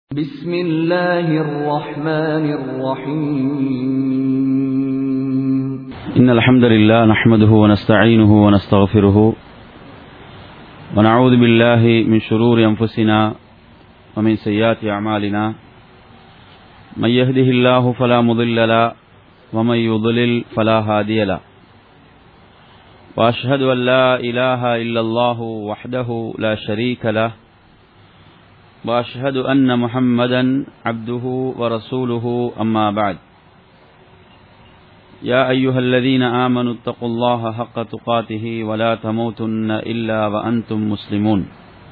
بسم الله الرحمن الرحيم إن الحمد لله نحمده ونستعينه ونستغفره ونعوذ بالله من شرور أنفسنا ومن سيئات أعمالنا من يهده الله فلا مضل له ومن يضلل فلا هادي له وأشهد أن لا إله إلا الله وحده لا شريك له وأشهد أن محمدا عبده ورسوله أما بعد يا أيها الذين آمنوا اتقوا الله حق تقاته ولا تموتن إلا وأنتم مسلمون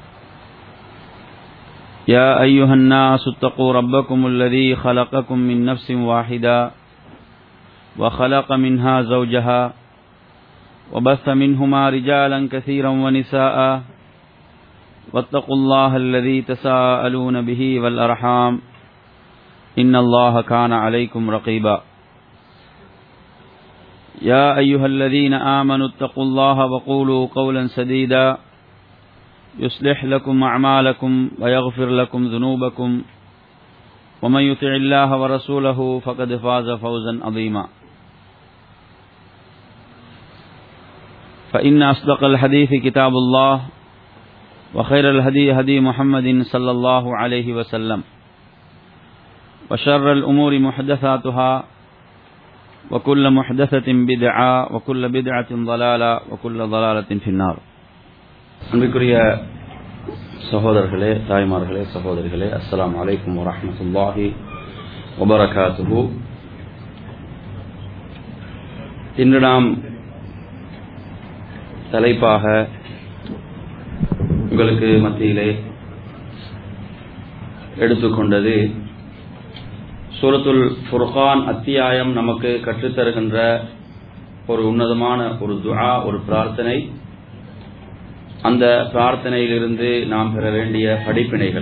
يا أيها الناس اتقوا ربكم الذي خلقكم من نفس واحدة وخلق منها زوجها وبث منهما رجالا كثيرا ونساء واتقوا الله الذي تساءلون به والأرحام إن الله كان عليكم رقيبا يا أيها الذين آمنوا اتقوا الله وقولوا قولا سديدا يصلح لكم أعمالكم ويغفر لكم ذنوبكم ومن يطع الله ورسوله فقد فاز فوزا عظيما فإن أصدق الحديث كتاب الله وخير الهدي هدي محمد صلى الله عليه وسلم وشر الأمور محدثاتها وكل محدثة بدعة وكل بدعة ضلالة وكل ضلالة في النار அன்பிற்குரிய சகோதரர்களே தாய்மார்களே சகோதரிகளே அஸ்ஸலாமு அலைக்கும் வரஹ்மத்துல்லாஹி வபரகாத்துஹு இன்று நாம் தலைப்பாக உங்களுக்கு மத்தியிலே எடுத்துக்கொண்டது சூரத்துல் ஃபுர்கான் அத்தியாயம் நமக்கு கற்றுத்தருகின்ற ஒரு உன்னதமான ஒரு துஆ ஒரு பிரார்த்தனை அந்த பிரார்த்தனையிலிருந்து நாம் பெற வேண்டிய படிப்பினைகள்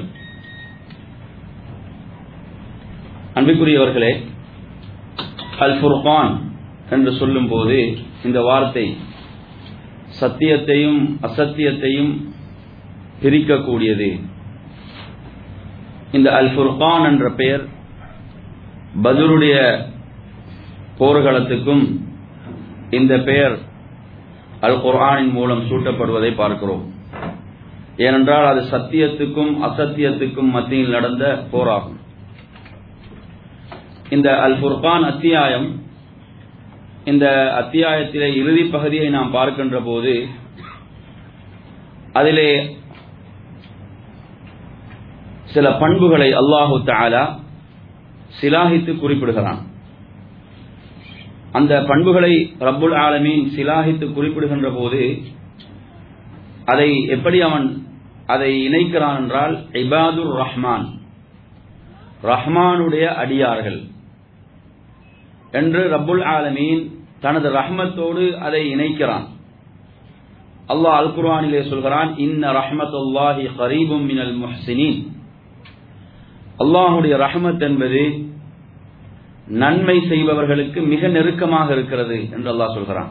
அன்பிற்குரியவர்களே அல் ஃபுர்கான் என்று சொல்லும்போது இந்த வார்த்தை சத்தியத்தையும் அசத்தியத்தையும் பிரிக்கக்கூடியது இந்த அல் ஃபுர்கான் என்ற பெயர் பதுருடைய போர்களத்துக்கும் இந்த பெயர் அல் குர்ஆனின் மூலம் சூட்டப்படுவதை பார்க்கிறோம் ஏனென்றால் அது சத்தியத்துக்கும் அசத்தியத்துக்கும் மத்தியில் நடந்த போராகும் இந்த அல் ஃபுர்கான் அத்தியாயம் இந்த அத்தியாயத்திலே இறுதி பகுதியை நாம் பார்க்கின்ற போது அதிலே சில பண்புகளை அல்லாஹு தாலா சிலாகித்து குறிப்பிடுகிறான் அந்த பண்புகளை ரப்புல் ஆலமீன் சிலாகித்து குறிப்பிடுகின்ற போது அதை எப்படி அவன் அதை இணைக்கிறான் என்றால் இபாதுர் ரஹ்மான் ரஹ்மானுடைய அடியார்கள் என்று ரப்புல் ஆலமீன் தனது ரஹ்மத்தோடு அதை இணைக்கிறான் அல்லாஹ் அல் குர்ஆனிலே சொல்கிறான் இன்ன ரஹ்மத்துல்லாஹி கரீபும் மினல் முஹ்சினின் அல்லாஹுடைய ரஹமத் என்பது நன்மை செய்பவர்களுக்கு மிக நெருக்கமாக இருக்கிறது என்று அல்லாஹ் சொல்கிறான்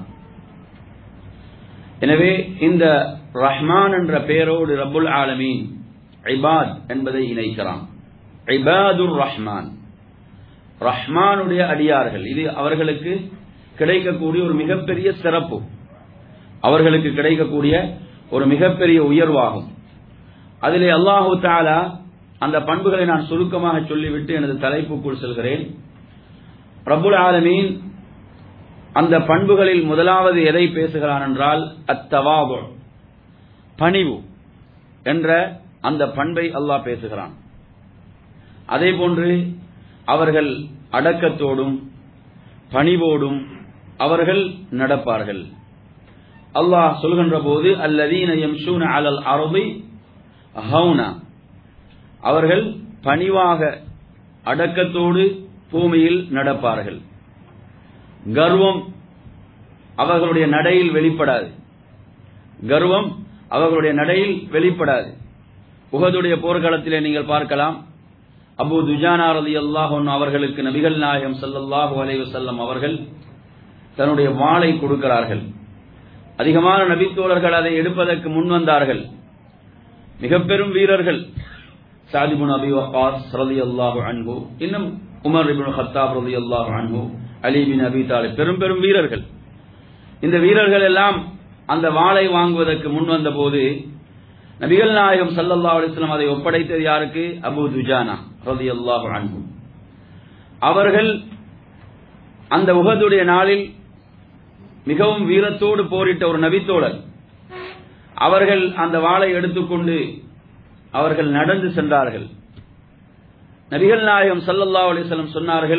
எனவே இந்த ரஹ்மான் என்ற பெயரோடு ரபுல் ஆலமீன் ஐபாத் என்பதை இணைக்கிறான் ஐபாதுர் ரஹ்மான் ரஹ்மானுடைய அடியார்கள் இது அவர்களுக்கு கிடைக்கக்கூடிய ஒரு மிகப்பெரிய சிறப்பு அவர்களுக்கு கிடைக்கக்கூடிய ஒரு மிகப்பெரிய உயர்வாகும் அதிலே அல்லாஹு தாலா அந்த பண்புகளை நான் சுருக்கமாக சொல்லிவிட்டு எனது தலைப்புக்குள் செல்கிறேன் பிரபுல் ஆலமீன் அந்த பண்புகளில் முதலாவது எதை பேசுகிறான் என்றால் அத்தவாபு பணிவு என்ற அந்த பண்பை அல்லாஹ் பேசுகிறான் அதே போன்று அவர்கள் அடக்கத்தோடும் பணிவோடும் அவர்கள் நடப்பார்கள் அல்லாஹ் சொல்கின்ற போது அல்லதீன யம்ஷூன அலல் அரபி ஹவுனா அவர்கள் பணிவாக அடக்கத்தோடு பூமியில் நடப்பார்கள் கர்வம் அவர்களுடைய நடையில் வெளிப்படாது கர்வம் அவர்களுடைய நடையில் வெளிப்படாது உகதுடைய போர்க்களத்திலே நீங்கள் பார்க்கலாம் அபு துஜானா ரதி அல்லாஹன் அவர்களுக்கு நபிகள் நாயகம் சல்லல்லாஹு அலைவசல்லம் அவர்கள் தன்னுடைய வாளை கொடுக்கிறார்கள் அதிகமான நபித்தோழர்கள் அதை எடுப்பதற்கு முன் வந்தார்கள் மிக பெரும் வீரர்கள் சாதிபுன் அபி வக்காஸ் ரலியல்லாஹு அன்ஹு இன்னும் உமர் இப்னு ஹத்தாப் ரலியல்லாஹு அன்ஹு அலி பின் அபி தாலிப் பெரும் பெரும் வீரர்கள் இந்த வீரர்கள் எல்லாம் அந்த வாளை வாங்குவதற்கு முன் வந்த போது நபிகள் நாயகம் ஸல்லல்லாஹு அலைஹி வஸல்லம் அதை ஒப்படைத்தது யாருக்கு அபூ துஜானா ரலியல்லாஹு அன்ஹு அவர்கள் அந்த உஹதுடைய நாளில் மிகவும் வீரத்தோடு போரிட்ட ஒரு நபித்தோழர் அவர்கள் அந்த வாளை எடுத்துக்கொண்டு அவர்கள் நடந்து சென்றார்கள் நபிகள் நாயகம் ஸல்லல்லாஹு அலைஹி வஸல்லம் சொன்னார்கள்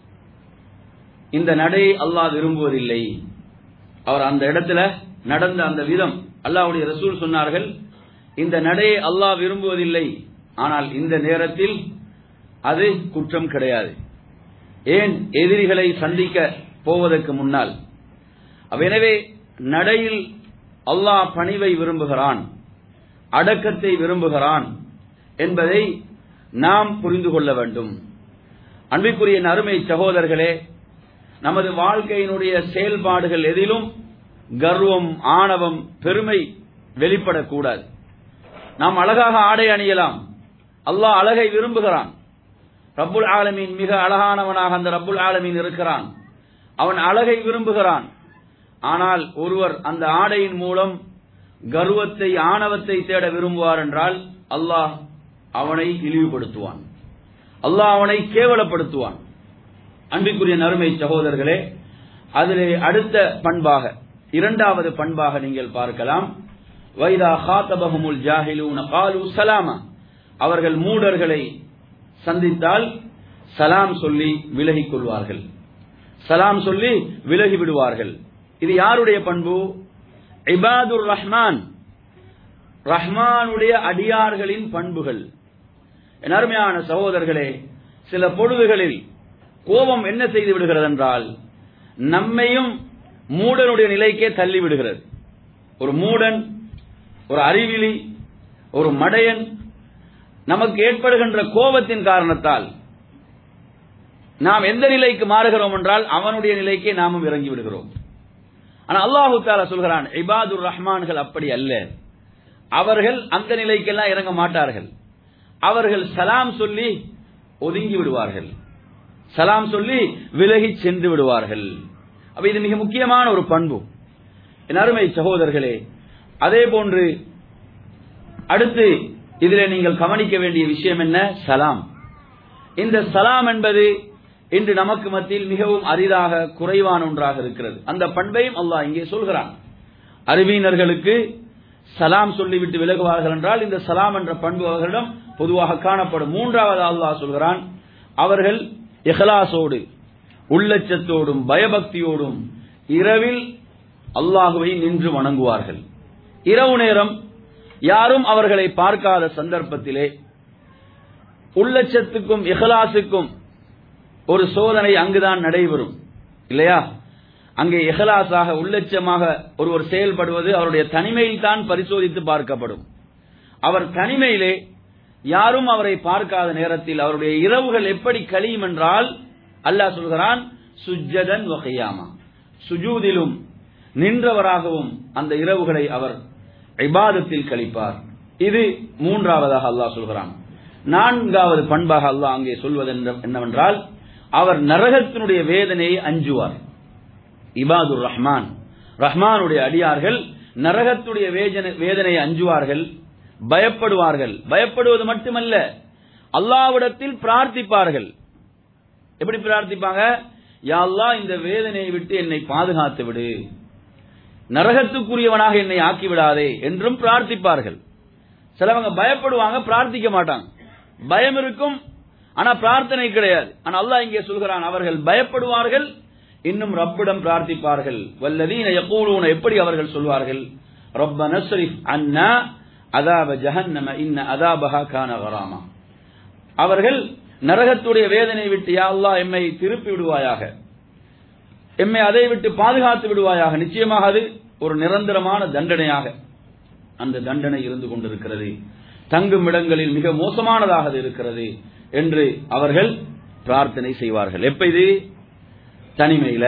இந்த நடையை அல்லாஹ் விரும்புவதில்லை அவர் அந்த இடத்துல நடந்த அந்த விதம் அல்லாஹ்வுடைய ரசூல் சொன்னார்கள் இந்த நடையை அல்லாஹ் விரும்புவதில்லை ஆனால் இந்த நேரத்தில் அது குற்றம் கிடையாது ஏன் எதிரிகளை சந்திக்க போவதற்கு முன்னால் அப்ப எனவே நடையில் அல்லாஹ் பணிவை விரும்புகிறான் அடக்கத்தை விரும்புகிறான் என்பதை நாம் புரிந்து கொள்ள வேண்டும் அன்பிற்குரிய அருமை சகோதரர்களே நமது வாழ்க்கையினுடைய செயல்பாடுகள் எதிலும் கர்வம் ஆணவம் பெருமை வெளிப்படக்கூடாது நாம் அழகாக ஆடை அணியலாம் அல்லாஹ் அழகை விரும்புகிறான் ரப்புல் ஆலமீன் மிக அழகானவனாக அந்த ரப்புல் ஆலமீன் இருக்கிறான் அவன் அழகை விரும்புகிறான் ஆனால் ஒருவர் அந்த ஆடையின் மூலம் கர்வத்தை ஆணவத்தை தேட விரும்புவார் என்றால் அல்லாஹ் அவனை இழிவுபடுத்துவான் அல்லாஹ் அவனை கேவலப்படுத்துவான் அன்பிற்குரிய நறுமை சகோதரர்களே அதிலே அடுத்த பண்பாக இரண்டாவது பண்பாக நீங்கள் பார்க்கலாம் வைதா ஹாத்தபஹமுல் ஜாஹிலூன காலு சலாமா அவர்கள் மூடர்களை சந்தித்தால் சலாம் சொல்லி விலகிக் கொள்வார்கள் சலாம் சொல்லி விலகி விடுவார்கள் இது யாருடைய பண்பு இபாதுர் ரஹ்மான் ரஹ்மானுடைய அடியார்களின் பண்புகள் என் அருமையான சகோதரர்களே சில பொழுதுகளில் கோபம் என்ன செய்து விடுகிறது என்றால் நம்மையும் மூடனுடைய நிலைக்கே தள்ளி விடுகிறது ஒரு மூடன் ஒரு அறிவிலி ஒரு மடையன் நமக்கு ஏற்படுகின்ற கோபத்தின் காரணத்தால் நாம் எந்த நிலைக்கு மாறுகிறோம் என்றால் அவனுடைய நிலைக்கே நாமும் இறங்கி விடுகிறோம் ஆனா அல்லாஹு தாலா சொல்கிறான் இபாதுர் ரஹ்மான்கள் அப்படி அல்ல அவர்கள் அந்த நிலைக்கெல்லாம் இறங்க மாட்டார்கள் அவர்கள் சலாம் சொல்லி ஒதுங்கி விடுவார்கள் சலாம் சொல்லி விலகி சென்று விடுவார்கள் அப்ப இது மிக முக்கியமான ஒரு பண்பு என் அருமை சகோதரர்களே அதே போன்று அடுத்து இதில் நீங்கள் கவனிக்க வேண்டிய விஷயம் என்ன சலாம் இந்த சலாம் என்பது இன்று நமக்கு மத்தியில் மிகவும் அரிதாக குறைவான ஒன்றாக இருக்கிறது அந்த பண்பையும் அல்லாஹ் இங்கே சொல்கிறான் அறிவியினர்களுக்கு சலாம் சொல்லிவிட்டு விலகுவார்கள் என்றால் இந்த சலாம் என்ற பண்பு அவர்களிடம் பொதுவாக காணப்படும் மூன்றாவது அல்லாஹ் சொல்கிறான் அவர்கள் இஹ்லாசோடு உள்ளச்சத்தோடும் பயபக்தியோடும் இரவில் அல்லாஹுவை நின்று வணங்குவார்கள் இரவு நேரம் யாரும் அவர்களை பார்க்காத சந்தர்ப்பத்திலே உள்ளச்சத்துக்கும் இஹ்லாசுக்கும் ஒரு சோதனை அங்குதான் நடைபெறும் இல்லையா அங்கே இஹலாசாக உள்ளச்சமாக ஒருவர் செயல்படுவது அவருடைய தனிமையில் தான் பரிசோதித்து பார்க்கப்படும் அவர் தனிமையிலே யாரும் அவரை பார்க்காத நேரத்தில் அவருடைய இரவுகள் எப்படி கழியும் என்றால் அல்லாஹ் சொல்கிறான் சுஜதன் வகையாமா சுஜூதிலும் நின்றவராகவும் அந்த இரவுகளை அவர் இபாதத்தில் கழிப்பார் இது மூன்றாவதாக அல்லாஹ் சொல்கிறான் நான்காவது பண்பாக அல்லாஹ் அங்கே சொல்வது என்னவென்றால் அவர் நரகத்தினுடைய வேதனையை அஞ்சுவார் இபாதுர் ரஹ்மான் ரஹ்மானுடைய அடியார்கள் நரகத்துடைய வேதனையை அஞ்சுவார்கள் பயப்படுவார்கள் பயப்படுவது மட்டுமல்ல அல்லாவிடத்தில் பிரார்த்திப்பார்கள் எப்படி பிரார்த்திப்பாங்க யா அல்லாஹ் இந்த வேதனையை விட்டு என்னை பாதுகாத்து விடு நரகத்துக்குரியவனாக என்னை ஆக்கி விடாதே என்றும் பிரார்த்திப்பார்கள் சிலவங்க பயப்படுவாங்க பிரார்த்திக்க மாட்டாங்க பயம் இருக்கும் ஆனா பிரார்த்தனை கிடையாது ஆனா அல்லாஹ் இங்கே சொல்கிறான் அவர்கள் பயப்படுவார்கள் இன்னும் ரப்பிடம் பிரார்த்திப்பார்கள் வல்லதீன யகூலூன எப்படி அவர்கள் சொல்வார்கள் ரப்ப நஸ்ரிஃப் அன்னா அதாப ஜஹன்னம இன்ன அதாபஹா கான கராமா அவர்கள் நரகத்துடைய வேதனை விட்டு யா அல்லாஹ் எம்மை திருப்பி விடுவாயாக எம்மை அதை விட்டு பாதுகாத்து விடுவாயாக நிச்சயமாக அது ஒரு நிரந்தரமான தண்டனையாக அந்த தண்டனை இருந்து கொண்டிருக்கிறது தங்கும் இடங்களில் மிக மோசமானதாக அது இருக்கிறது என்று அவர்கள் பிரார்த்தனை செய்வார்கள் எப்ப இது தனிமையில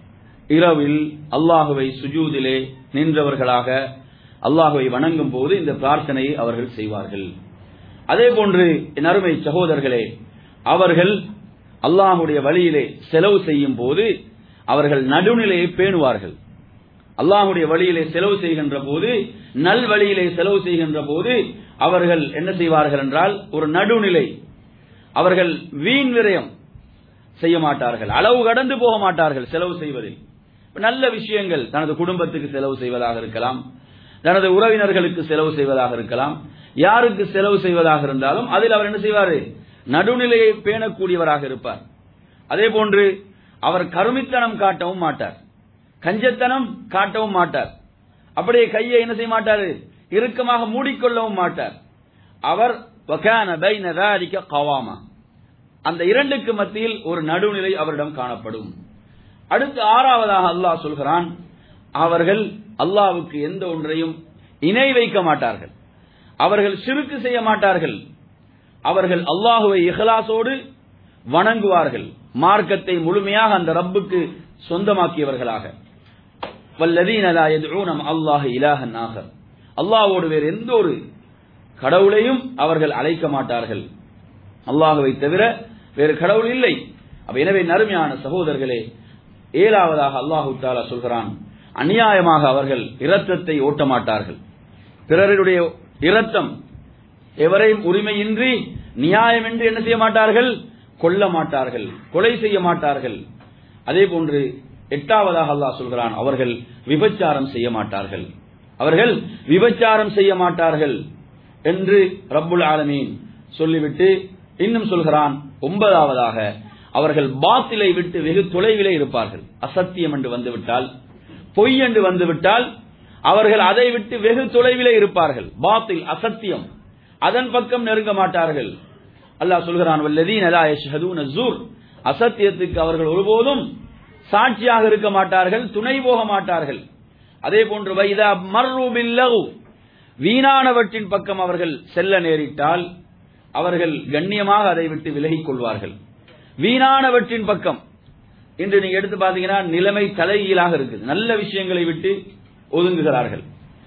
இரவில் அல்லாஹுவை சுஜூதிலே நின்றவர்களாக அல்லாஹுவை வணங்கும் போது இந்த பிரார்த்தனையை அவர்கள் செய்வார்கள் அதே போன்று என் அருமை சகோதரர்களே அவர்கள் அல்லாஹுடைய வழியிலே செலவு செய்யும் போது அவர்கள் நடுநிலையை பேணுவார்கள் அல்லாஹுடைய வழியிலே செலவு செய்கின்ற போது நல் வழியிலே செலவு செய்கின்ற போது அவர்கள் என்ன செய்வார்கள் என்றால் ஒரு நடுநிலை அவர்கள் வீண் விரயம் செய்ய மாட்டார்கள் அளவு கடந்து போக மாட்டார்கள் செலவு செய்வதில் நல்ல விஷயங்கள் தனது குடும்பத்துக்கு செலவு செய்வதாக இருக்கலாம் தனது உறவினர்களுக்கு செலவு செய்வதாக இருக்கலாம் யாருக்கு செலவு செய்வதாக இருந்தாலும் அதில் அவர் என்ன செய்வார் நடுநிலையை பேணக்கூடியவராக இருப்பார் அதே போன்று அவர் கருமித்தனம் காட்டவும் மாட்டார் கஞ்சத்தனம் காட்டவும் மாட்டார் அப்படியே கையை என்ன செய்ய மாட்டார் இறுக்கமாக மூடிக்கொள்ளவும் மாட்டார் அவர் வகான பைன ذلك قواما அந்த இரண்டுக்கு மத்தியில் ஒரு நடுநிலை அவரிடம் காணப்படும் அடுத்து ஆறாவதாக அல்லாஹ் சொல்கிறான் அவர்கள் அல்லாவுக்கு எந்த ஒன்றையும் இணை வைக்க மாட்டார்கள் அவர்கள் சிறுக்கு செய்ய மாட்டார்கள் அவர்கள் அல்லாஹுவை இஹ்லாசோடு வணங்குவார்கள் மார்க்கத்தை முழுமையாக அந்த ரப்புக்கு சொந்தமாக்கியவர்களாக வல்லதீன லா யதுஊன அல்லாஹ் இலாஹன் ஆகர் அல்லாஹ்வோடு வேறு எந்த ஒரு கடவுளையும் அவர்கள் அழைக்க மாட்டார்கள் அல்லாஹுவை தவிர வேறு கடவுள் இல்லை அப்ப எனவே நறுமையான சகோதரர்களே ஏழாவதாக அல்லாஹு தாலா சொல்கிறான் அநியாயமாக அவர்கள் இரத்தத்தை ஓட்ட மாட்டார்கள் பிறருடைய இரத்தம் எவரையும் உரிமையின்றி நியாயமின்றி என்ன செய்ய மாட்டார்கள் கொல்ல மாட்டார்கள் கொலை செய்ய மாட்டார்கள் அதே போன்று எட்டாவதாக அல்லாஹ் சொல்கிறான் அவர்கள் விபச்சாரம் செய்ய மாட்டார்கள் அவர்கள் விபச்சாரம் செய்ய மாட்டார்கள் என்று ரப்புல் ஆலமீன் சொல்லிவிட்டு இன்னும் சொல்கிறான் ஒன்பதாவதாக அவர்கள் பாத்திலை விட்டு வெகு தொலைவிலே இருப்பார்கள் அசத்தியம் என்று வந்துவிட்டால் பொய் என்று வந்துவிட்டால் அவர்கள் அதை விட்டு வெகு தொலைவிலே இருப்பார்கள் பாத்தில் அசத்தியம் அதன் பக்கம் நெருங்க மாட்டார்கள் அல்லாஹ் சொல்கிறான் வல்லதீன் லா யஷ்ஹதூன ஸூர் அசத்தியத்துக்கு அவர்கள் ஒருபோதும் சாட்சியாக இருக்க மாட்டார்கள் துணை போக மாட்டார்கள் அதே போன்று வைதா மர்ரு பில்லகு வீணானவற்றின் பக்கம் அவர்கள் செல்ல நேரிட்டால் அவர்கள் கண்ணியமாக அதை விட்டு விலகிக் கொள்வார்கள் வீணானவற்றின் பக்கம் இன்று நீங்க எடுத்து பாத்தீங்கன்னா நிலைமை தலைகீழாக இருக்குது நல்ல விஷயங்களை விட்டு ஒதுங்குகிறார்கள்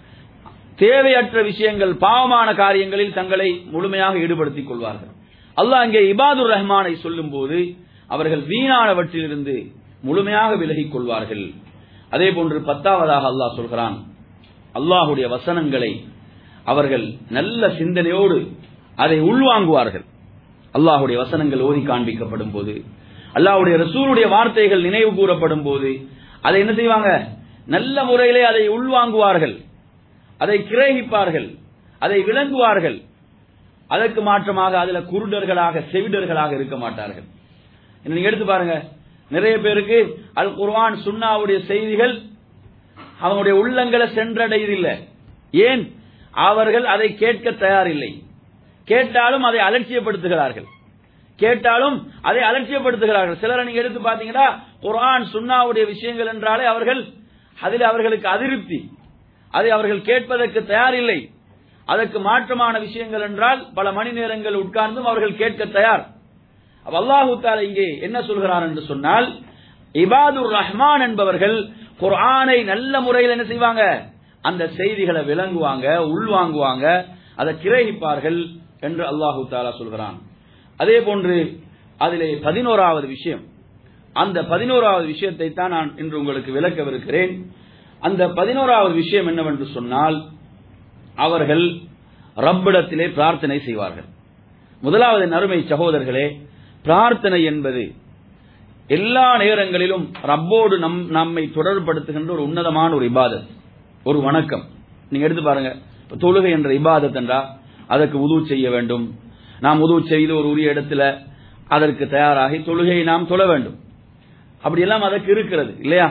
தேவையற்ற விஷயங்கள் பாவமான காரியங்களில் தங்களை முழுமையாக ஈடுபடுத்திக் கொள்வார்கள் அல்லாஹ் அங்கே இபாதுர் ரஹ்மானை சொல்லும் போது அவர்கள் வீணானவற்றிலிருந்து முழுமையாக விலகிக் கொள்வார்கள் அதே போன்று பத்தாவதாக அல்லாஹ் சொல்கிறான் அல்லாஹுடைய வசனங்களை அவர்கள் நல்ல சிந்தனையோடு அதை உள்வாங்குவார்கள் அல்லாஹுடைய வசனங்கள் ஓதி காண்பிக்கப்படும் போது அல்லாஹுடைய ரசூலுடைய வார்த்தைகள் நினைவு கூறப்படும் போது அதை என்ன செய்வாங்க நல்ல முறையிலே அதை உள்வாங்குவார்கள் அதை கிரகிப்பார்கள் அதை விளங்குவார்கள் அதற்கு மாற்றமாக அதுல குருடர்களாக செவிடர்களாக இருக்க மாட்டார்கள் நீங்க எடுத்து பாருங்க நிறைய பேருக்கு அல் குர்ஆன் சுன்னாவுடைய செய்திகள் அவங்களுடைய உள்ளங்களை சென்றடையதில்லை ஏன் அவர்கள் அதை கேட்க தயாரில்லை கேட்டாலும் அதை அலட்சியப்படுத்துகிறார்கள் கேட்டாலும் அதை அலட்சியப்படுத்துகிறார்கள் சிலரை நீங்க எடுத்து பாத்தீங்கன்னா குர்ஆன் சுன்னாவுடைய விஷயங்கள் என்றாலே அவர்கள் அதில் அவர்களுக்கு அதிருப்தி அதை அவர்கள் கேட்பதற்கு தயாரில்லை அதற்கு மாற்றமான விஷயங்கள் என்றால் பல மணி நேரங்கள் உட்கார்ந்தும் அவர்கள் கேட்க தயார் அல்லாஹு தாலா இங்கே என்ன சொல்கிறார் என்று சொன்னால் இபாதுர் ரஹ்மான் என்பவர்கள் குர்ஆனை நல்ல முறையில் என்ன செய்வாங்க அந்த செய்திகளை விளங்குவாங்க உள்வாங்குவாங்க அதை கிரகிப்பார்கள் என்று அல்லாஹு தாலா சொல்கிறான் அதே போன்று அதிலே பதினோராவது விஷயம் அந்த பதினோராவது விஷயத்தை தான் நான் இன்று உங்களுக்கு விளக்கவிருக்கிறேன் அந்த பதினோராவது விஷயம் என்னவென்று சொன்னால் அவர்கள் ரப்பிடத்திலே பிரார்த்தனை செய்வார்கள் முதலாவது நறுமை சகோதரர்களே பிரார்த்தனை என்பது எல்லா நேரங்களிலும் ரப்போடு நம் நம்மை தொடர்படுத்துகின்ற ஒரு உன்னதமான ஒரு இபாதத் ஒரு வணக்கம் நீங்க எடுத்து பாருங்க இப்ப தொழுகை என்ற இபாதத் என்றா அதற்கு உது செய்ய வேண்டும் நாம் உது செய்து ஒரு உரிய இடத்துல அதற்கு தயாராகி தொழுகையை நாம் தொழ வேண்டும் அப்படியெல்லாம் அதற்கு இருக்கிறது இல்லையா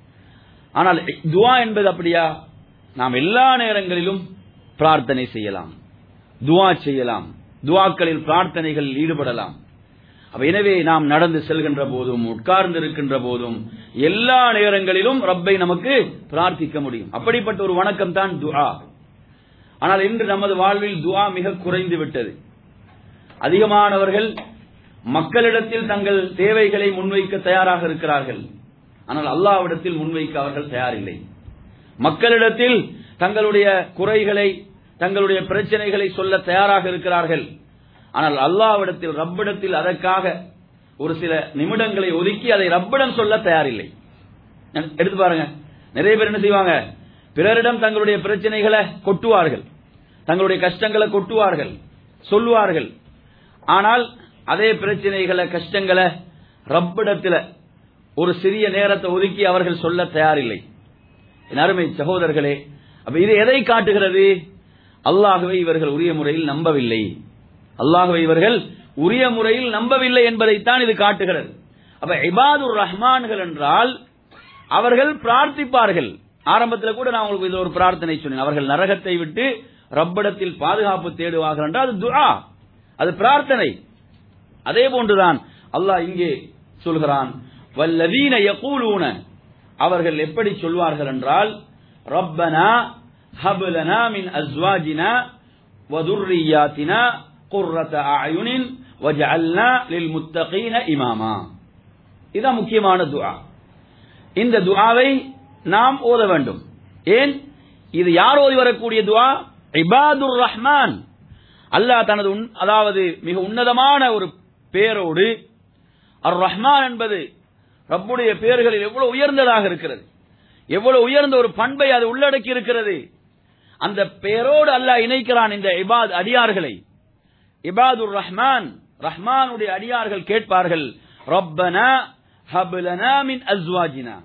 ஆனால் துவா என்பது அப்படியா நாம் எல்லா நேரங்களிலும் பிரார்த்தனை செய்யலாம் துவா செய்யலாம் துவாக்களில் பிரார்த்தனைகள் ஈடுபடலாம் அப்ப எனவே நாம் நடந்து செல்கின்ற போதும் உட்கார்ந்து இருக்கின்ற போதும் எல்லா நேரங்களிலும் ரப்பை நமக்கு பிரார்த்திக்க முடியும் அப்படிப்பட்ட ஒரு வணக்கம் தான் துஆ ஆனால் இன்று நமது வாழ்வில் துஆ மிக குறைந்து விட்டது அதிகமானவர்கள் மக்களிடத்தில் தங்கள் தேவைகளை முன்வைக்க தயாராக இருக்கிறார்கள் ஆனால் அல்லாவிடத்தில் முன்வைக்க அவர்கள் தயாரில்லை மக்களிடத்தில் தங்களுடைய குறைகளை தங்களுடைய பிரச்சனைகளை சொல்ல தயாராக இருக்கிறார்கள் ஆனால் அல்லாவிடத்தில் ரப்பிடத்தில் அதற்காக ஒரு சில நிமிடங்களை ஒதுக்கி அதை ரப்பிடம் சொல்ல தயாரில்லை எடுத்து பாருங்க நிறைய பேர் என்ன செய்வாங்க பிறரிடம் தங்களுடைய பிரச்சனைகளை கொட்டுவார்கள் தங்களுடைய கஷ்டங்களை கொட்டுவார்கள் சொல்லுவார்கள் ஆனால் அதே பிரச்சனைகளை கஷ்டங்களை ரப்பிடத்தில் ஒரு சிறிய நேரத்தை ஒதுக்கி அவர்கள் சொல்ல தயாரில்லை என் அருமை சகோதரர்களே அப்ப இது எதை காட்டுகிறது அல்லாஹுவை இவர்கள் உரிய முறையில் நம்பவில்லை அல்லாஹுவை இவர்கள் உரிய முறையில் நம்பவில்லை என்பதைத்தான் இது காட்டுகிறது அப்ப இபாதுர் ரஹ்மான்கள் என்றால் அவர்கள் பிரார்த்திப்பார்கள் ஆரம்பத்தில் கூட நான் உங்களுக்கு இது ஒரு பிரார்த்தனை சொன்னேன் அவர்கள் நரகத்தை விட்டு ரப்பிடத்தில் பாதுகாப்பு தேடுவார்கள் என்றால் அது துஆ அது பிரார்த்தனை அதே போன்றுதான் அல்லாஹ் இங்கே சொல்கிறான் வல்லதீன யகூலூன அவர்கள் எப்படி சொல்வார்கள் என்றால் ரப்பனா ஹப்லனா மின் அஸ்வாஜினா வதுர்ரியாத்தினா குர்ரத அயுனின் வஜஅல்னா லில் முத்தகீன இமாமா இதான் முக்கியமான துஆ இந்த துஆவை நாம் ஓத வேண்டும் ஏன் இது யார் ஓதி வரக்கூடிய துஆ இபாதுர் ரஹ்மான் அல்லாஹ் தனது அதாவது மிக உன்னதமான ஒரு பேரோடு அர் ரஹ்மான் என்பது ரப்புடைய பெயர்களில் எவ்வளவு உயர்ந்ததாக இருக்கிறது எவ்வளவு உயர்ந்த ஒரு பண்பை அது உள்ளடக்கி இருக்கிறது அந்த பெயரோடு அல்லாஹ் இணைக்கிறான் இந்த இபாத் அடியார்களை இபாதுர் ரஹ்மான் ரஹ்மானுடைய அடியார்கள் கேட்பார்கள் ரப்பனா ஹப்லனா மின் அஸ்வாஜினா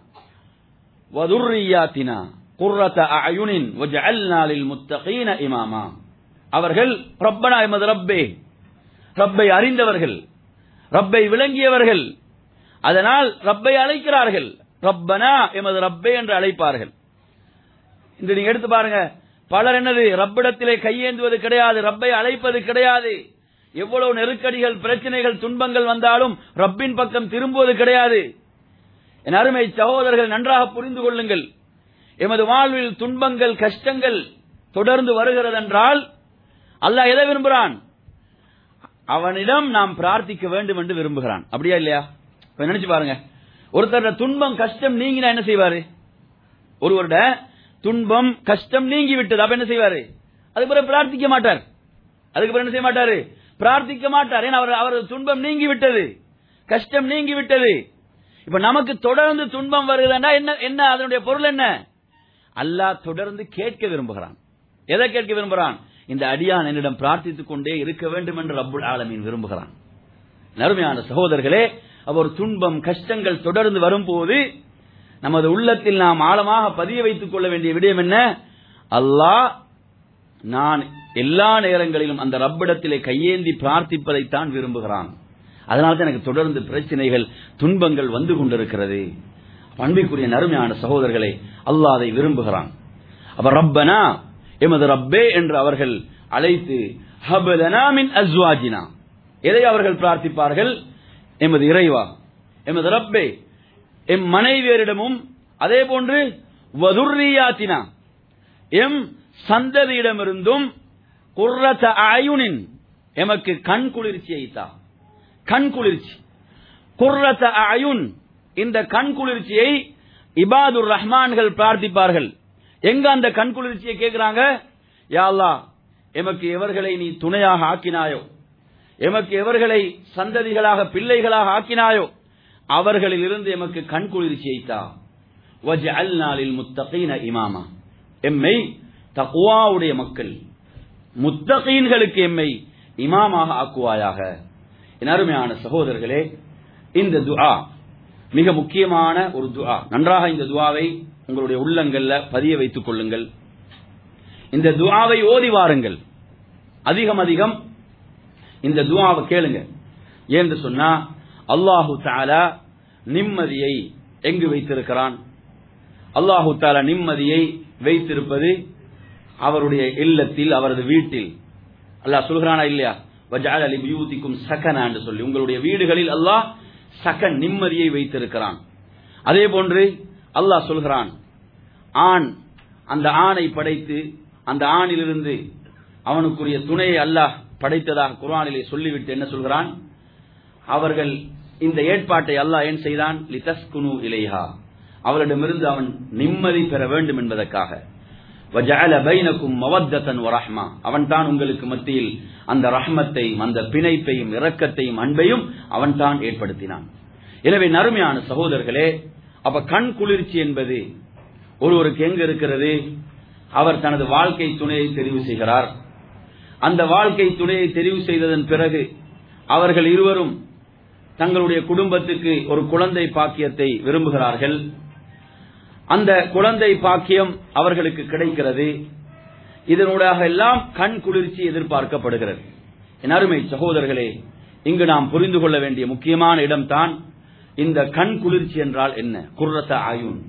வதுர்ரியாத்தினா குர்ரத அயுனின் வஜஅல்னா லில் முத்தகீன இமாமா அவர்கள் ரப்பனா எமது ரப்பே ரப்பை அறிந்தவர்கள் ரப்பை விளங்கியவர்கள் அதனால் ரப்பை அழைக்கிறார்கள் ரப்பனா எமது ரப்பே என்று அழைப்பார்கள் இந்த நீங்க எடுத்து பாருங்க பலர் என்னது ரப்பிடத்திலே கையேந்துவது கிடையாது ரப்பை அழைப்பது கிடையாது எவ்வளவு நெருக்கடிகள் பிரச்சனைகள் துன்பங்கள் வந்தாலும் ரப்பின் பக்கம் திரும்புவது கிடையாது என் அருமை சகோதரர்கள் நன்றாக புரிந்து கொள்ளுங்கள் எமது வாழ்வில் துன்பங்கள் கஷ்டங்கள் தொடர்ந்து வருகிறது என்றால் அல்லாஹ் எதை விரும்புகிறான் அவனிடம் நாம் பிரார்த்திக்க வேண்டும் என்று விரும்புகிறான் அப்படியா இல்லையா இப்ப நினைச்சு பாருங்க ஒருத்தரோட துன்பம் கஷ்டம் நீங்கினா என்ன செய்வாரு ஒருவரோட துன்பம் கஷ்டம் நீங்கி விட்டது அப்ப என்ன செய்வாரு அதுக்கு பிறகு பிரார்த்திக்க மாட்டார் அதுக்கு பிறகு என்ன செய்ய மாட்டாரு பிரார்த்திக்க மாட்டார் ஏன்னா அவர் அவரது துன்பம் நீங்கி விட்டது கஷ்டம் நீங்கி விட்டது இப்ப நமக்கு தொடர்ந்து துன்பம் வருகிறதா என்ன என்ன அதனுடைய பொருள் என்ன அல்லாஹ் தொடர்ந்து கேட்க விரும்புகிறான் எதை கேட்க விரும்புகிறான் இந்த அடியான் என்னிடம் பிரார்த்தித்துக் கொண்டே இருக்க வேண்டும் என்று ரப்புல் ஆலமீன் விரும்புகிறான் நறுமையான சகோதரர்களே அவர் துன்பம் கஷ்டங்கள் தொடர்ந்து வரும்போது நமது உள்ளத்தில் நாம் ஆழமாக பதிய வைத்துக் கொள்ள வேண்டிய விடயம் என்ன அல்லாஹ் நான் எல்லா நேரங்களிலும் அந்த ரப்பிடத்திலே கையேந்தி பிரார்த்திப்பதைத்தான் விரும்புகிறான் அதனால தான் எனக்கு தொடர்ந்து பிரச்சனைகள் துன்பங்கள் வந்து கொண்டிருக்கிறது பண்பிற்குரிய நறுமையான சகோதரர்களே அல்லாஹ் அதை விரும்புகிறான் அப்ப ரப்பனா எமது ரப்பே என்று அவர்கள் அழைத்து ஹபலனா மின் அஸ்வாஜினா எதை அவர்கள் பிரார்த்திப்பார்கள் எமது இறைவா எமது ரப்பே எம் மனைவியரிடமும் அதே போன்று வதுர்ரியாத்தினா எம் சந்ததியிடமிருந்தும் குர்ரத அயுனின் எமக்கு கண் குளிர்ச்சியை தா கண் குளிர்ச்சி குர்ரத அயுன் இந்த கண் குளிர்ச்சியை இபாதுர் ரஹ்மான்கள் பிரார்த்திப்பார்கள் எங்க அந்த கண் குளிர்ச்சியை கேட்கிறாங்க யா அல்லாஹ் எமக்கு எவர்களை நீ துணையாக ஆக்கினாயோ எமக்கு எவர்களை சந்ததிகளாக பிள்ளைகளாக ஆக்கினாயோ அவர்களில் இருந்து எமக்கு கண் குளிர்ச்சியை தா வஜ்அல்னாலில் முத்தகீன இமாமா எம்மை தக்குவாவுடைய மக்கள் முத்தகீன்களுக்கு எம்மை இமாமாக ஆக்குவாயாக என் அருமையான சகோதரர்களே இந்த துஆ மிக முக்கியமான ஒரு துஆ நன்றாக இந்த துஆவை உங்களுடைய உள்ளங்கள்ல பதிய வைத்துக் கொள்ளுங்கள் இந்த துஆவை ஓதி வாருங்கள் அதிகம் அதிகம் இந்த துஆவை கேளுங்க ஏன்னு சொன்னா அல்லாஹு தாலா நிம்மதியை எங்கு வைத்திருக்கிறான் அல்லாஹு தாலா நிம்மதியை வைத்திருப்பது அவருடைய இல்லத்தில் அவரது வீட்டில் அல்லாஹ் சொல்கிறானா இல்லையா வஜால் அலி பியூதிக்கும் சகனா என்று சொல்லி உங்களுடைய வீடுகளில் அல்லாஹ் சகன் நிம்மதியை வைத்திருக்கிறான் அதே போன்று அல்லாஹ் சொல்கிறான் ஆண் அந்த ஆணை படைத்து அந்த ஆணிலிருந்து அவனுக்குரிய துணையை அல்லாஹ் படைத்ததாக குர்ஆனிலே சொல்லிவிட்டு என்ன சொல்கிறான் அவர்கள் இந்த ஏற்பாட்டை அல்லாஹ் ஏன் செய்தான் லிதஸ்குனு இலைஹா அவளிடமிருந்து அவன் நிம்மதி பெற வேண்டும் என்பதற்காக வஜஅல பைனக்கும் மவத்தன் வரஹ்மா அவன்தான் உங்களுக்கு மத்தியில் அந்த ரஹ்மத்தையும் அந்த பிணைப்பையும் இரக்கத்தையும் அன்பையும் அவன்தான் ஏற்படுத்தினான் எனவே நறுமையான சகோதரர்களே அப்ப கண் குளிர்ச்சி என்பது ஒருவருக்கு எங்க இருக்கிறது அவர் தனது வாழ்க்கை துணையை தெரிவு செய்கிறார் அந்த வாழ்க்கை துணையை தெரிவு செய்ததன் பிறகு அவர்கள் இருவரும் தங்களுடைய குடும்பத்துக்கு ஒரு குழந்தை பாக்கியத்தை விரும்புகிறார்கள் அந்த குழந்தை பாக்கியம் அவர்களுக்கு கிடைக்கிறது இதனூடாக எல்லாம் கண் குளிர்ச்சி எதிர்பார்க்கப்படுகிறது என் அருமை சகோதரர்களே இங்கு நாம் புரிந்து கொள்ள வேண்டிய முக்கியமான இடம்தான் இந்த கண் குளிர்ச்சி என்றால் என்ன குர்ரத்த ஆயுன்